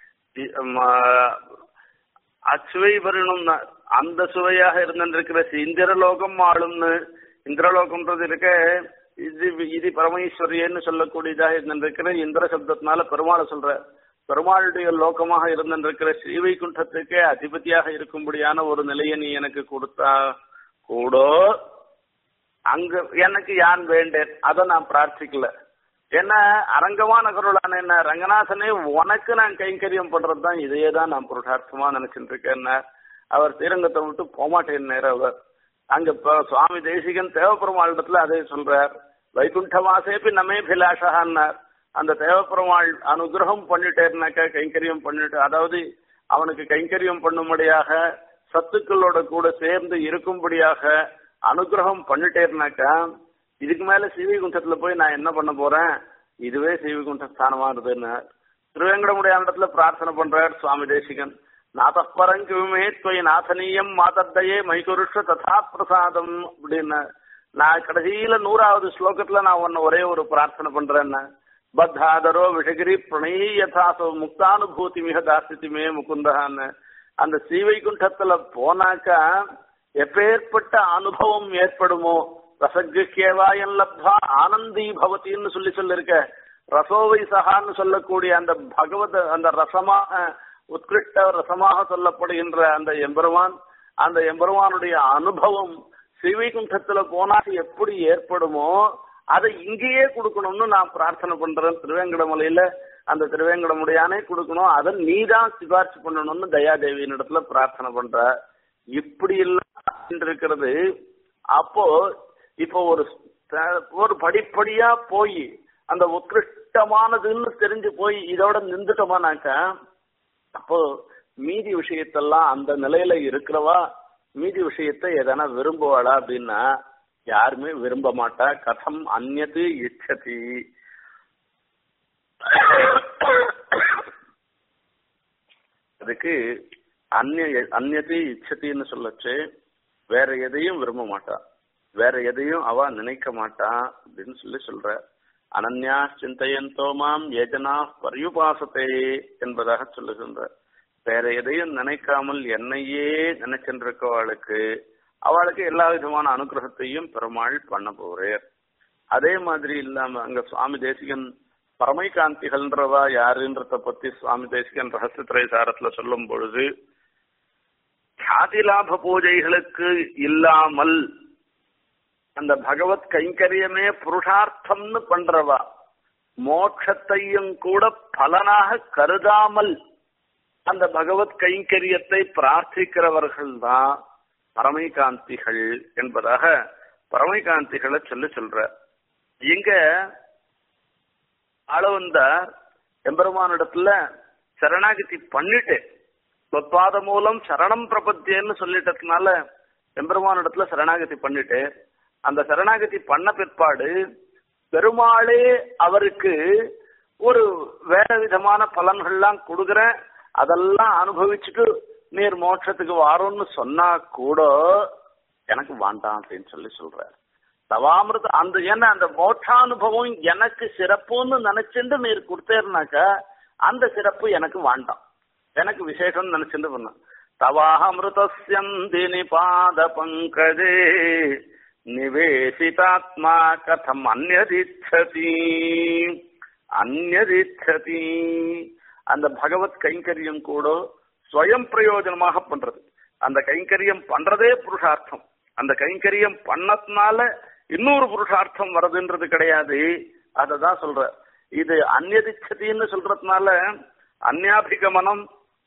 அச்சுவை வரணும் அந்த சுவையாக இருந்திருக்கிற இந்திரலோகம் ஆளும்னு இந்திரலோகம்ன்றது இருக்க இது இது பரமேஸ்வரியன்னு சொல்லக்கூடியதாக இருந்திருக்கிற இந்திர சப்தத்தினால பெருமாளை சொல்ற பெருமாளுடைய லோகமாக இருந்திருக்கிற ஸ்ரீவைகுண்டத்துக்கே அதிபதியாக இருக்கும்படியான ஒரு நிலையை நீ எனக்கு கொடுத்தா கூட அங்க எனக்கு யான் வேண்டேன் அதை நான் பிரார்த்திக்கல ஏன்னா அரங்கமான கருளான என்ன ரங்கநாதனே உனக்கு நான் கைங்கரியம் பண்றதுதான் இதையே தான் நான் புருஷார்த்தமா நினைச்சிட்டு இருக்கேன் அவர் ஸ்ரீரங்கத்தை விட்டு போமாட்டேன் நேரம் அவர் அங்க சுவாமி தேசிகன் தேவப்பெருமாள் இடத்துல அதே சொல்றார் வைகுண்ட வாசேபி நமே பிலாஷான்னார் அந்த தேவப்பெருமாள் அனுகிரகம் பண்ணிட்டேன்னாக்கா கைங்கரியம் பண்ணிட்டு அதாவது அவனுக்கு கைங்கரியம் பண்ணும்படியாக சத்துக்களோட கூட சேர்ந்து இருக்கும்படியாக அனுகிரகம் பண்ணிட்டேன்னாக்கா இதுக்கு மேல சிவிகுண்டத்துல போய் நான் என்ன பண்ண போறேன் இதுவே சிவிகுண்ட ஸ்தானமா இருதுன்னு திருவேங்கடமுடைய இடத்துல பிரார்த்தனை பண்றார் சுவாமி தேசிகன் நாதப்பரங்குமே தொய் நாசனீயம் மாதத்தையே மைகுருஷ ததா பிரசாதம் அப்படின்னு நான் கடைசியில நூறாவது ஸ்லோகத்துல நான் ஒன்னு ஒரே ஒரு பிரார்த்தனை பண்றேன்னு பத்தாதரோ விஷகிரி பிரணயதாசோ முக்தானுபூதி மிக தாசித்தி மே முகுந்தான்னு அந்த ஸ்ரீவைகுண்டத்துல போனாக்கா எப்பேற்பட்ட அனுபவம் ஏற்படுமோ ரசகிருஷ்யவாயன் லப்தா ஆனந்தி பவத்தின்னு சொல்லி சொல்லிருக்க ரசோவை சகான்னு சொல்லக்கூடிய அந்த பகவத் அந்த ரசமாக உத்கிருஷ்ட ரசமாக சொல்லப்படுகின்ற அந்த எம்பெருமான் அந்த எம்பெருமானுடைய அனுபவம் ஸ்ரீவைகுண்டத்துல போனா எப்படி ஏற்படுமோ அதை இங்கேயே கொடுக்கணும்னு நான் பிரார்த்தனை பண்றேன் திருவேங்கடமலையில அந்த திருவேங்கடமுடையானே கொடுக்கணும் அதை நீ தான் சிபாரிசு பண்ணணும்னு தயாதேவியின் இடத்துல பிரார்த்தனை பண்ற இப்படி எல்லாம் இருக்கிறது அப்போ இப்போ ஒரு ஒரு படிப்படியா போய் அந்த உத்கிருஷ்டமானதுன்னு தெரிஞ்சு போய் இதோட நின்றுட்டோமானாக்கா அப்போ மீதி விஷயத்தெல்லாம் அந்த நிலையில இருக்கிறவா மீதி விஷயத்தை எதனா விரும்புவாளா அப்படின்னா யாருமே விரும்ப மாட்டா கதம் அந்நது இச்சதி அதுக்கு அந்நிய அந்நது இச்சத்தின்னு சொல்லச்சு வேற எதையும் விரும்ப மாட்டா வேற எதையும் அவ நினைக்க மாட்டா அப்படின்னு சொல்லி சொல்ற அனன்யா சிந்தையந்தோ மாம் ஏஜனா பரியுபாசத்தே என்பதாக சொல்லுகின்ற வேற எதையும் நினைக்காமல் என்னையே நினைச்சிருக்கவாளுக்கு அவளுக்கு எல்லா விதமான அனுகிரகத்தையும் பெருமாள் பண்ண போறார் அதே மாதிரி இல்லாம அங்க சுவாமி தேசிகன் பரமை காந்திகள்ன்றவா யாருன்றத பத்தி சுவாமி தேசிகன் ரகசியத்துறை சாரத்துல சொல்லும் பொழுது சாதி லாப பூஜைகளுக்கு இல்லாமல் அந்த பகவத் கைங்கரியமே புருஷார்த்தம்னு பண்றவா மோட்சத்தையும் கூட பலனாக கருதாமல் அந்த பகவத் கைங்கரியத்தை பிரார்த்திக்கிறவர்கள் தான் பரமைகாந்திகள் என்பதாக பரமைகாந்திகளை சொல்லி சொல்ற இங்க ஆளவந்தார் எம்பெருமானிடத்துல சரணாகதி பண்ணிட்டு சொற்பாத மூலம் சரணம் பிரபத்தியன்னு சொல்லிட்டதுனால எம்பெருமானிடத்துல சரணாகதி பண்ணிட்டு அந்த சரணாகதி பண்ண பிற்பாடு பெருமாளே அவருக்கு ஒரு வேற விதமான பலன்கள்லாம் கொடுக்குறேன் அதெல்லாம் அனுபவிச்சுட்டு நீர் மோட்சத்துக்கு வாரோம்னு சொன்னா கூட எனக்கு வேண்டாம் அப்படின்னு சொல்லி சொல்ற தவாமிருத அந்த ஏன்னா அந்த மோட்சானுபவம் எனக்கு சிறப்புன்னு நினைச்சுட்டு நீர் கொடுத்தேருனாக்கா அந்த சிறப்பு எனக்கு வேண்டாம் எனக்கு விசேஷம் நினைச்சுட்டு பண்ண தவாமிருதஸ்யந்தி நிபாத பங்கஜே நிவேசிதாத்மா கதம் அந்நதிச்சதி அந்நதிச்சதி அந்த பகவத் கைங்கரியம் கூட ஸ்வயம் பிரயோஜனமாக பண்றது அந்த கைங்கரியம் பண்றதே புருஷார்த்தம் அந்த கைங்கரியம் பண்ணதுனால இன்னொரு புருஷார்த்தம் வருதுன்றது கிடையாது அததான் சொல்ற இது அந்நதிச்சதின்னு சொல்றதுனால அந்யாபிகமனம்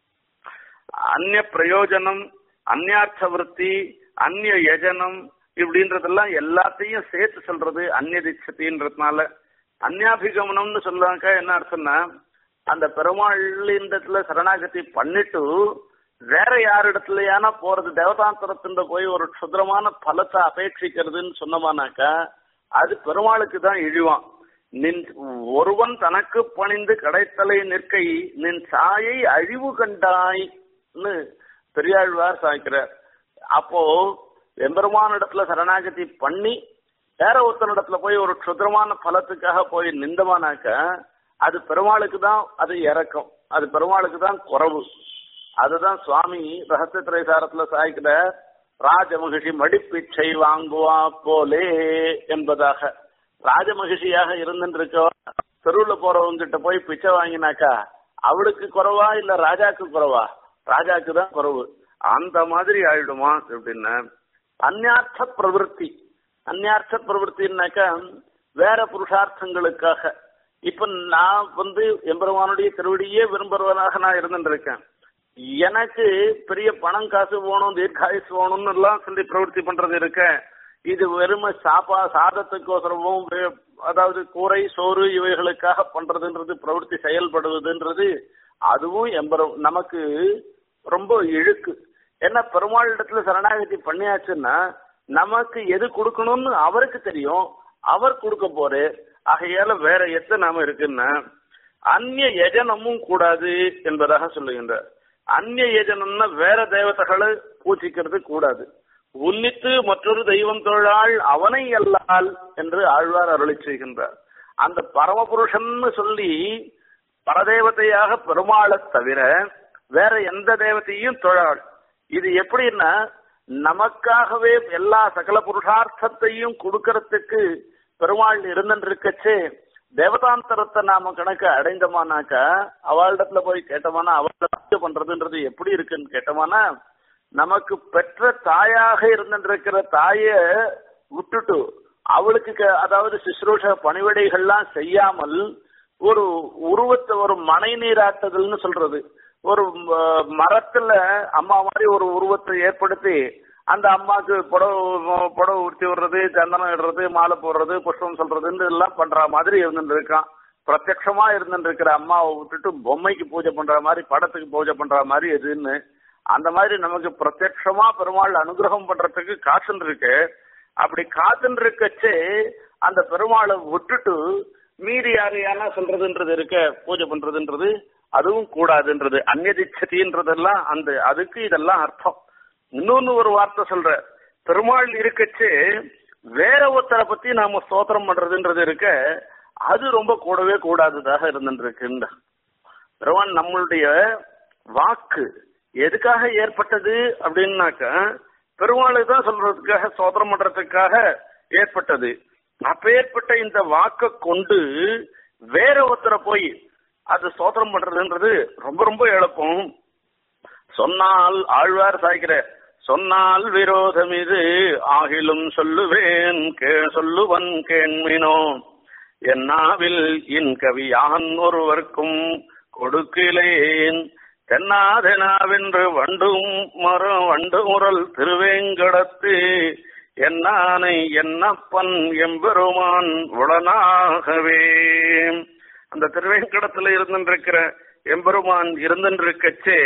அந்நிய பிரயோஜனம் அந்யார்த்த விற்பி அந்நிய யஜனம் இப்படின்றதெல்லாம் எல்லாத்தையும் சேர்த்து சொல்றது அந்நதிச்சதின்றதுனால அந்யாபிகமனம்னு சொல்லாக்க என்ன அர்த்தம்னா அந்த பெருமாளின்றத்துல சரணாகதி பண்ணிட்டு வேற யாரிடத்துலயான போறது தேவதாந்தரத்துல போய் ஒரு க்ஷுத்ரமான பலத்தை அபேட்சிக்கிறதுன்னு சொன்னமானாக்கா அது பெருமாளுக்கு தான் இழிவான் நின் ஒருவன் தனக்கு பணிந்து கடைத்தலை நிற்கை நின் சாயை அழிவு கண்டாய்ன்னு பெரியாழ்வார் சாய்க்கிறார் அப்போ எம்பெருமானிடத்துல சரணாகதி பண்ணி வேற ஒருத்தனிடத்துல போய் ஒரு க்ஷுத்ரமான பலத்துக்காக போய் நிந்தமானாக்க அது பெருமாளுக்கு தான் அது இறக்கம் அது பெருமாளுக்கு தான் குறவு அதுதான் சுவாமி ரகசிய திரைசாரத்துல சாய்க்கிற ராஜமகிஷி மடிப்பிச்சை வாங்குவா போலே என்பதாக ராஜமகிஷியாக இருந்துருக்கோ தெருவுல போறவங்க கிட்ட போய் பிச்சை வாங்கினாக்கா அவளுக்கு குறவா இல்ல ராஜாக்கு குறவா ராஜாக்கு தான் குறவு அந்த மாதிரி ஆயிடுமா அப்படின்னா அந்நார்த்த பிரவருத்தி அந்நார்த்த பிரவருத்தின்னாக்கா வேற புருஷார்த்தங்களுக்காக இப்ப நான் வந்து எம்பெருமானுடைய திருவடியே விரும்புறவனாக நான் இருந்துருக்கேன் எனக்கு பெரிய பணம் காசு வேணும் தீர்காயுஸ் வேணும்னு எல்லாம் சொல்லி பிரவருத்தி பண்றது இருக்க இது வெறும சாப்பா சாதத்துக்கோசரமும் அதாவது கூரை சோறு இவைகளுக்காக பண்றதுன்றது பிரவருத்தி செயல்படுவதுன்றது அதுவும் எம்பெரும் நமக்கு ரொம்ப இழுக்கு ஏன்னா பெருமாள் இடத்துல சரணாகதி பண்ணியாச்சுன்னா நமக்கு எது கொடுக்கணும்னு அவருக்கு தெரியும் அவர் கொடுக்க போரு ஆகையால வேற எத்த நாம இருக்குன்னா அந்நிய யஜனமும் கூடாது என்பதாக சொல்லுகின்றார் அந்நிய யஜனம்னா வேற தேவதைகளை பூஜிக்கிறது கூடாது உன்னித்து மற்றொரு தெய்வம் தொழாள் அவனை அல்லால் என்று ஆழ்வார் அருளி செய்கின்றார் அந்த பரமபுருஷன்னு சொல்லி பரதேவதையாக பெருமாளை தவிர வேற எந்த தேவதையும் தொழாள் இது எப்படின்னா நமக்காகவே எல்லா சகல புருஷார்த்தத்தையும் கொடுக்கறதுக்கு பெருமாள் இருந்துருக்கச்சே தேவதாந்தரத்தை நாம கணக்கு அடைந்தோமானாக்கா அவளிடத்துல போய் கேட்டோமானா அவளை பண்றதுன்றது எப்படி இருக்குன்னு கேட்டோமானா நமக்கு பெற்ற தாயாக இருந்துருக்கிற தாய விட்டுட்டு அவளுக்கு அதாவது சுশ্ரூஷ பணிவிடைகள்லாம் செய்யாமல் ஒரு உருவத்தை ஒரு மனை நீராட்டுதல்னு சொல்றது ஒரு மரத்துல அம்மா மாதிரி ஒரு உருவத்தை ஏற்படுத்தி அந்த அம்மாக்கு புடவை புடவை உடுத்தி விடுறது சந்தனம் இடுறது மாலை போடுறது புஷ்பம் சொல்றதுன்னு எல்லாம் பண்ற மாதிரி இருந்துட்டு இருக்கான் பிரத்யட்சமா இருந்துட்டு இருக்கிற அம்மாவை விட்டுட்டு பொம்மைக்கு பூஜை பண்ற மாதிரி படத்துக்கு பூஜை பண்ற மாதிரி எதுன்னு அந்த மாதிரி நமக்கு பிரத்யட்சமா பெருமாள் அனுகிரகம் பண்றதுக்கு காசுன்னு இருக்கு அப்படி காத்துன்னு இருக்கச்சே அந்த பெருமாளை விட்டுட்டு மீறி யாரு யாரா சொல்றதுன்றது இருக்க பூஜை பண்றதுன்றது அதுவும் கூடாதுன்றது அந்நதிச்சதின்றதெல்லாம் அந்த அதுக்கு இதெல்லாம் அர்த்தம் இன்னொன்னு ஒரு வார்த்தை சொல்ற பெருமாள் இருக்கச்சு வேற ஒருத்தரை பத்தி நாம ஸ்தோத்திரம் பண்றதுன்றது இருக்க அது ரொம்ப கூடவே கூடாததாக இருந்துருக்கு பெருமாள் நம்மளுடைய வாக்கு எதுக்காக ஏற்பட்டது அப்படின்னாக்க பெருமாளுக்கு தான் சொல்றதுக்காக ஸ்தோத்திரம் பண்றதுக்காக ஏற்பட்டது அப்பேற்பட்ட இந்த வாக்க கொண்டு வேற ஒருத்தரை போய் அது ஸ்தோத்திரம் பண்றதுன்றது ரொம்ப ரொம்ப எളുப்பம் சொன்னால் ஆழ்வார் சாய்க்கிற சொன்னால் விரோதம் இது ஆகிலும் சொல்லுவேன் கே சொல்லுவன் கேண்மினோ என்னாவில் இன் கவியான் ஒருவர்க்கும் கொடுக்கிலேன் தென்னாதெனாவென்று வண்டும் மரம் வண்டு முரல் திருவேங்கடத்து என்னானை என்னப்பன் எம்பெருமான் உடனாகவே அந்த திருவேங்கடத்துல இருந்துருக்கிற எம்பெருமான் இருந்துருக்கச்சே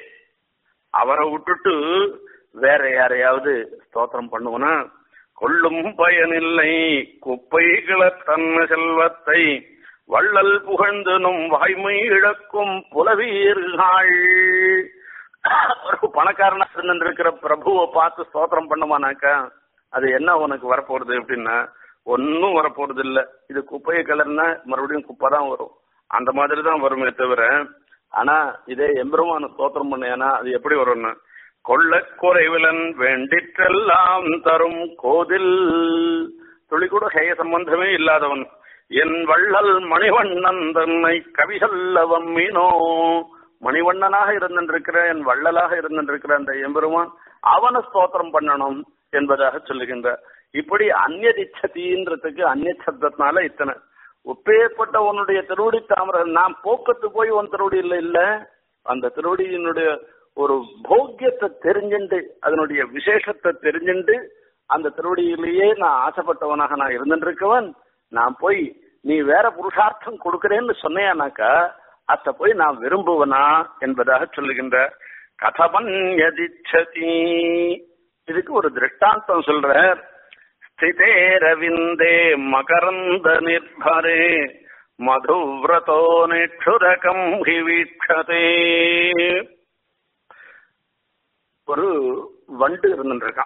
அவரை விட்டுட்டு வேற யாரையாவது ஸ்தோத்திரம் பண்ணுவனா கொள்ளும் பயனில்லை குப்பைகள தன்ன செல்வத்தை வள்ளல் புகழ்ந்தனும் வாய்மை இழக்கும் புலவீர்கள் ஒரு பணக்காரனா இருந்திருக்கிற பிரபுவை பார்த்து ஸ்தோத்திரம் பண்ணுமானாக்கா அது என்ன உனக்கு வரப்போறது அப்படின்னா ஒன்னும் வரப்போறது இல்ல இது குப்பையை கலர்னா மறுபடியும் குப்பை தான் வரும் அந்த மாதிரி தான் வருமே தவிர ஆனா இதே எம்பெருமான ஸ்தோத்திரம் பண்ணேன்னா அது எப்படி வரும்னு கொள்ள குறைவிலன் வேண்டிற்றெல்லாம் தரும் கோதில் துளி கூட ஹேய சம்பந்தமே இல்லாதவன் என் வள்ளல் மணிவண்ணன் தன்னை கவிசல்லவம் மீனோ மணிவண்ணனாக இருந்திருக்கிற என் வள்ளலாக இருந்திருக்கிற அந்த எம்பெருமான் அவனை ஸ்தோத்திரம் பண்ணணும் என்பதாக சொல்லுகின்ற இப்படி அந்நியதிச்சதின்றதுக்கு அந்நிய சப்தத்தினால இத்தனை ஒப்பேற்பட்ட உன்னுடைய திருவடி தாமரை நான் போக்கத்து போய் உன் திருவடியில் இல்ல அந்த திருவடியினுடைய ஒரு போக்கியத்தை தெரிஞ்சுண்டு அதனுடைய விசேஷத்தை தெரிஞ்சுண்டு அந்த திருவடியிலேயே நான் ஆசைப்பட்டவனாக நான் இருந்துருக்கவன் நான் போய் நீ வேற புருஷார்த்தம் கொடுக்கிறேன்னு சொன்னேனாக்கா அத போய் நான் விரும்புவனா என்பதாக சொல்லுகின்ற கதவன் எதிச்சதி இதுக்கு ஒரு திருஷ்டாந்தம் சொல்ற ஸ்திதேரவிந்தே மகரந்த நிர்பரே மதுவிரதோ நிற்றுரகம் ஹி வீட்சதே ஒரு வண்டு இருந்துருக்கான்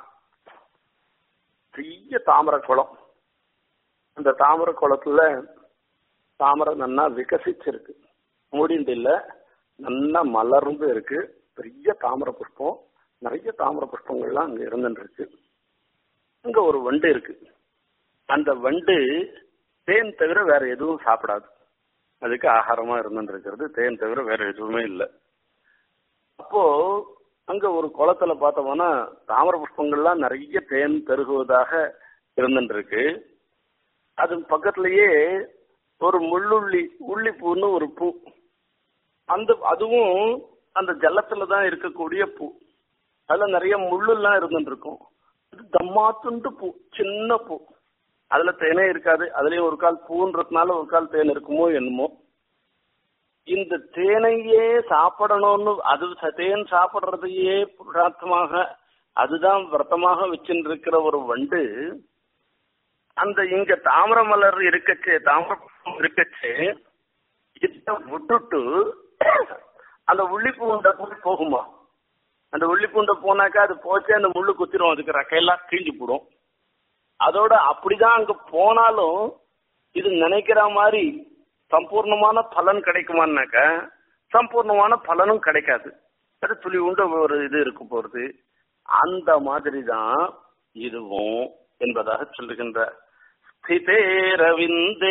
பெரிய தாமரை குளம் அந்த தாமரை குளத்துல தாமரை நன்னா விகசிச்சிருக்கு மூடிண்டு இல்ல நல்லா மலர்ந்து இருக்கு பெரிய தாமரை புஷ்பம் நிறைய தாமரை புஷ்பங்கள்லாம் அங்க இருந்துட்டு இருக்கு அங்க ஒரு வண்டு இருக்கு அந்த வண்டு தேன் தவிர வேற எதுவும் சாப்பிடாது அதுக்கு ஆகாரமா இருந்துட்டு இருக்கிறது தேன் தவிர வேற எதுவுமே இல்லை அப்போ அங்க ஒரு குளத்துல பார்த்தோம்னா தாமரை புஷ்பங்கள்லாம் நிறைய தேன் பெருகுவதாக இருந்துட்டு இருக்கு அது பக்கத்திலேயே ஒரு முள்ளுள்ளி உள்ளிப்பூன்னு ஒரு பூ அந்த அதுவும் அந்த ஜலத்துல தான் இருக்கக்கூடிய பூ அதுல நிறைய முள்ளுலாம் இருந்துட்டு இருக்கும் இது தம்மாத்துண்டு பூ சின்ன பூ அதுல தேனே இருக்காது அதுலயும் ஒரு கால் பூன்றதுனால ஒரு கால் தேன் இருக்குமோ என்னமோ இந்த தேனையே சாப்பிடணும்னு அது தேன் சாப்பிடுறதையே புருஷார்த்தமாக அதுதான் விரதமாக வச்சுட்டு இருக்கிற ஒரு வண்டு அந்த இங்க தாமர மலர் இருக்கச்சு தாமர இருக்கச்சு இத விட்டுட்டு அந்த உள்ளிப்பூண்டை போய் போகுமா அந்த உள்ளிப்பூண்டை போனாக்கா அது போச்சு அந்த முள்ளு குத்திரும் அதுக்கு ரெக்கையெல்லாம் கிழிஞ்சு போடும் அதோட அப்படிதான் அங்க போனாலும் இது நினைக்கிற மாதிரி சம்பூர்ணமான பலன் கிடைக்குமான்னாக்க சம்பூர்ணமான பலனும் கிடைக்காது அது துளி உண்டு ஒரு இது இருக்க போறது அந்த மாதிரி தான் இதுவும் என்பதாக சொல்லுகின்ற ஸ்திதே ரவிந்தே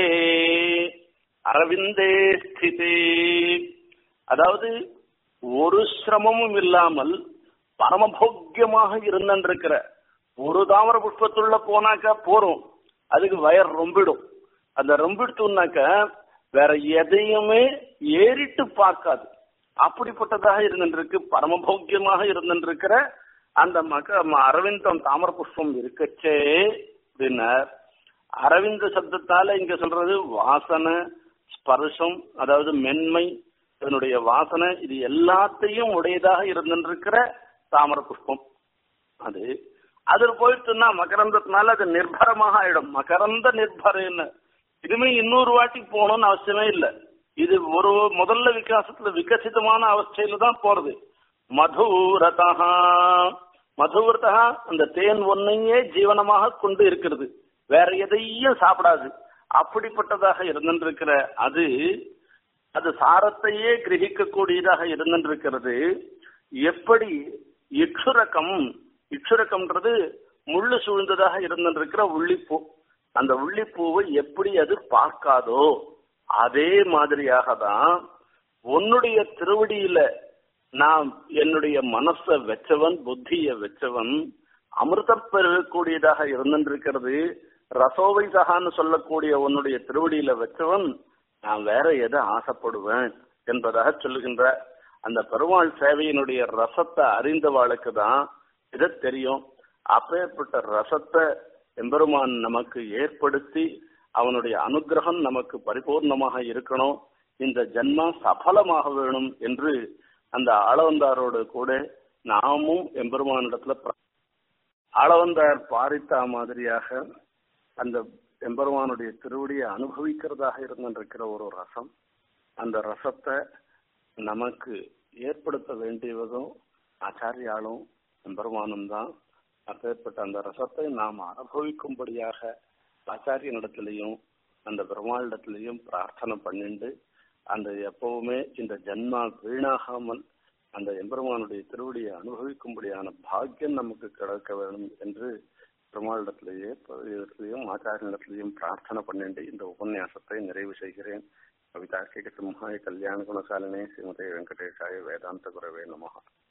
அரவிந்தே ஸ்திதே அதாவது ஒரு சிரமமும் இல்லாமல் பரமபோக்கியமாக இருந்திருக்கிற ஒரு தாமர புஷ்பத்துள்ள போனாக்கா போறோம் அதுக்கு வயர் ரொம்பிடும் அந்த ரொம்பிடுத்துனாக்க வேற எதையுமே ஏறிட்டு பார்க்காது அப்படிப்பட்டதாக இருந்திருக்கு பரமபோக்கியமாக இருந்திருக்கிற அந்த மக அரவிந்தம் தாமர புஷ்பம் இருக்கச்சே அப்படின்னார் அரவிந்த சப்தத்தால இங்க சொல்றது வாசனை ஸ்பர்ஷம் அதாவது மென்மை இதனுடைய வாசனை இது எல்லாத்தையும் உடையதாக இருந்திருக்கிற தாமர புஷ்பம் அது அதில் போயிட்டுன்னா மகரந்தத்தினால அது நிர்பரமாக ஆயிடும் மகரந்த நிர்பரன்னு இதுமே இன்னொரு வாட்டி போகணும்னு அவசியமே இல்லை இது ஒரு முதல்ல விகாசத்துல விகசிதமான அவஸ்தையில தான் போறது மதுரதா மதுவிரதா அந்த தேன் ஒன்னையே ஜீவனமாக கொண்டு இருக்கிறது வேற எதையும் சாப்பிடாது அப்படிப்பட்டதாக இருந்திருக்கிற அது அது சாரத்தையே கிரகிக்கக்கூடியதாக இருந்திருக்கிறது எப்படி இக்ஷுரகம் இக்ஷுரகம்ன்றது முள்ளு சூழ்ந்ததாக இருந்திருக்கிற உள்ளிப்பூ அந்த உள்ளிப்பூவை எப்படி அது பார்க்காதோ அதே மாதிரியாக தான் உன்னுடைய திருவடியில நான் என்னுடைய மனச வச்சவன் புத்திய வச்சவன் அமிர்தம் பெறக்கூடியதாக இருந்திருக்கிறது ரசோவை சகான்னு சொல்லக்கூடிய உன்னுடைய திருவடியில வச்சவன் நான் வேற எதை ஆசைப்படுவேன் என்பதாக சொல்லுகின்ற அந்த பெருமாள் சேவையினுடைய ரசத்தை அறிந்தவாளுக்கு தான் இதை தெரியும் அப்பேற்பட்ட ரசத்தை எம்பெருமான் நமக்கு ஏற்படுத்தி அவனுடைய அனுகிரகம் நமக்கு பரிபூர்ணமாக இருக்கணும் இந்த ஜன்மா சபலமாக வேணும் என்று அந்த ஆளவந்தாரோடு கூட நாமும் எம்பெருமானிடத்துல ஆளவந்தார் பாரித்தா மாதிரியாக அந்த எம்பெருமானுடைய திருவடியை அனுபவிக்கிறதாக இருந்திருக்கிற ஒரு ரசம் அந்த ரசத்தை நமக்கு ஏற்படுத்த வேண்டியதும் ஆச்சாரியாலும் எம்பெருமானும் தான் அப்பேற்பட்ட அந்த ரசத்தை நாம் அனுபவிக்கும்படியாக ஆச்சாரியனிடத்திலையும் அந்த பெருமாளிடத்திலையும் பிரார்த்தனை பண்ணிண்டு அந்த எப்பவுமே இந்த ஜன்மா வீணாகாமல் அந்த எம்பெருமானுடைய திருவடியை அனுபவிக்கும்படியான பாக்கியம் நமக்கு கிடைக்க வேண்டும் என்று பெருமாளிடத்திலேயே இடத்திலையும் ஆச்சாரியனிடத்திலையும் பிரார்த்தனை பண்ணிட்டு இந்த உபன்யாசத்தை நிறைவு செய்கிறேன் கவிதார்க்கிக சிம்ஹாய கல்யாண குணசாலினே ஸ்ரீமதே வெங்கடேஷாய வேதாந்த குரவே நமகா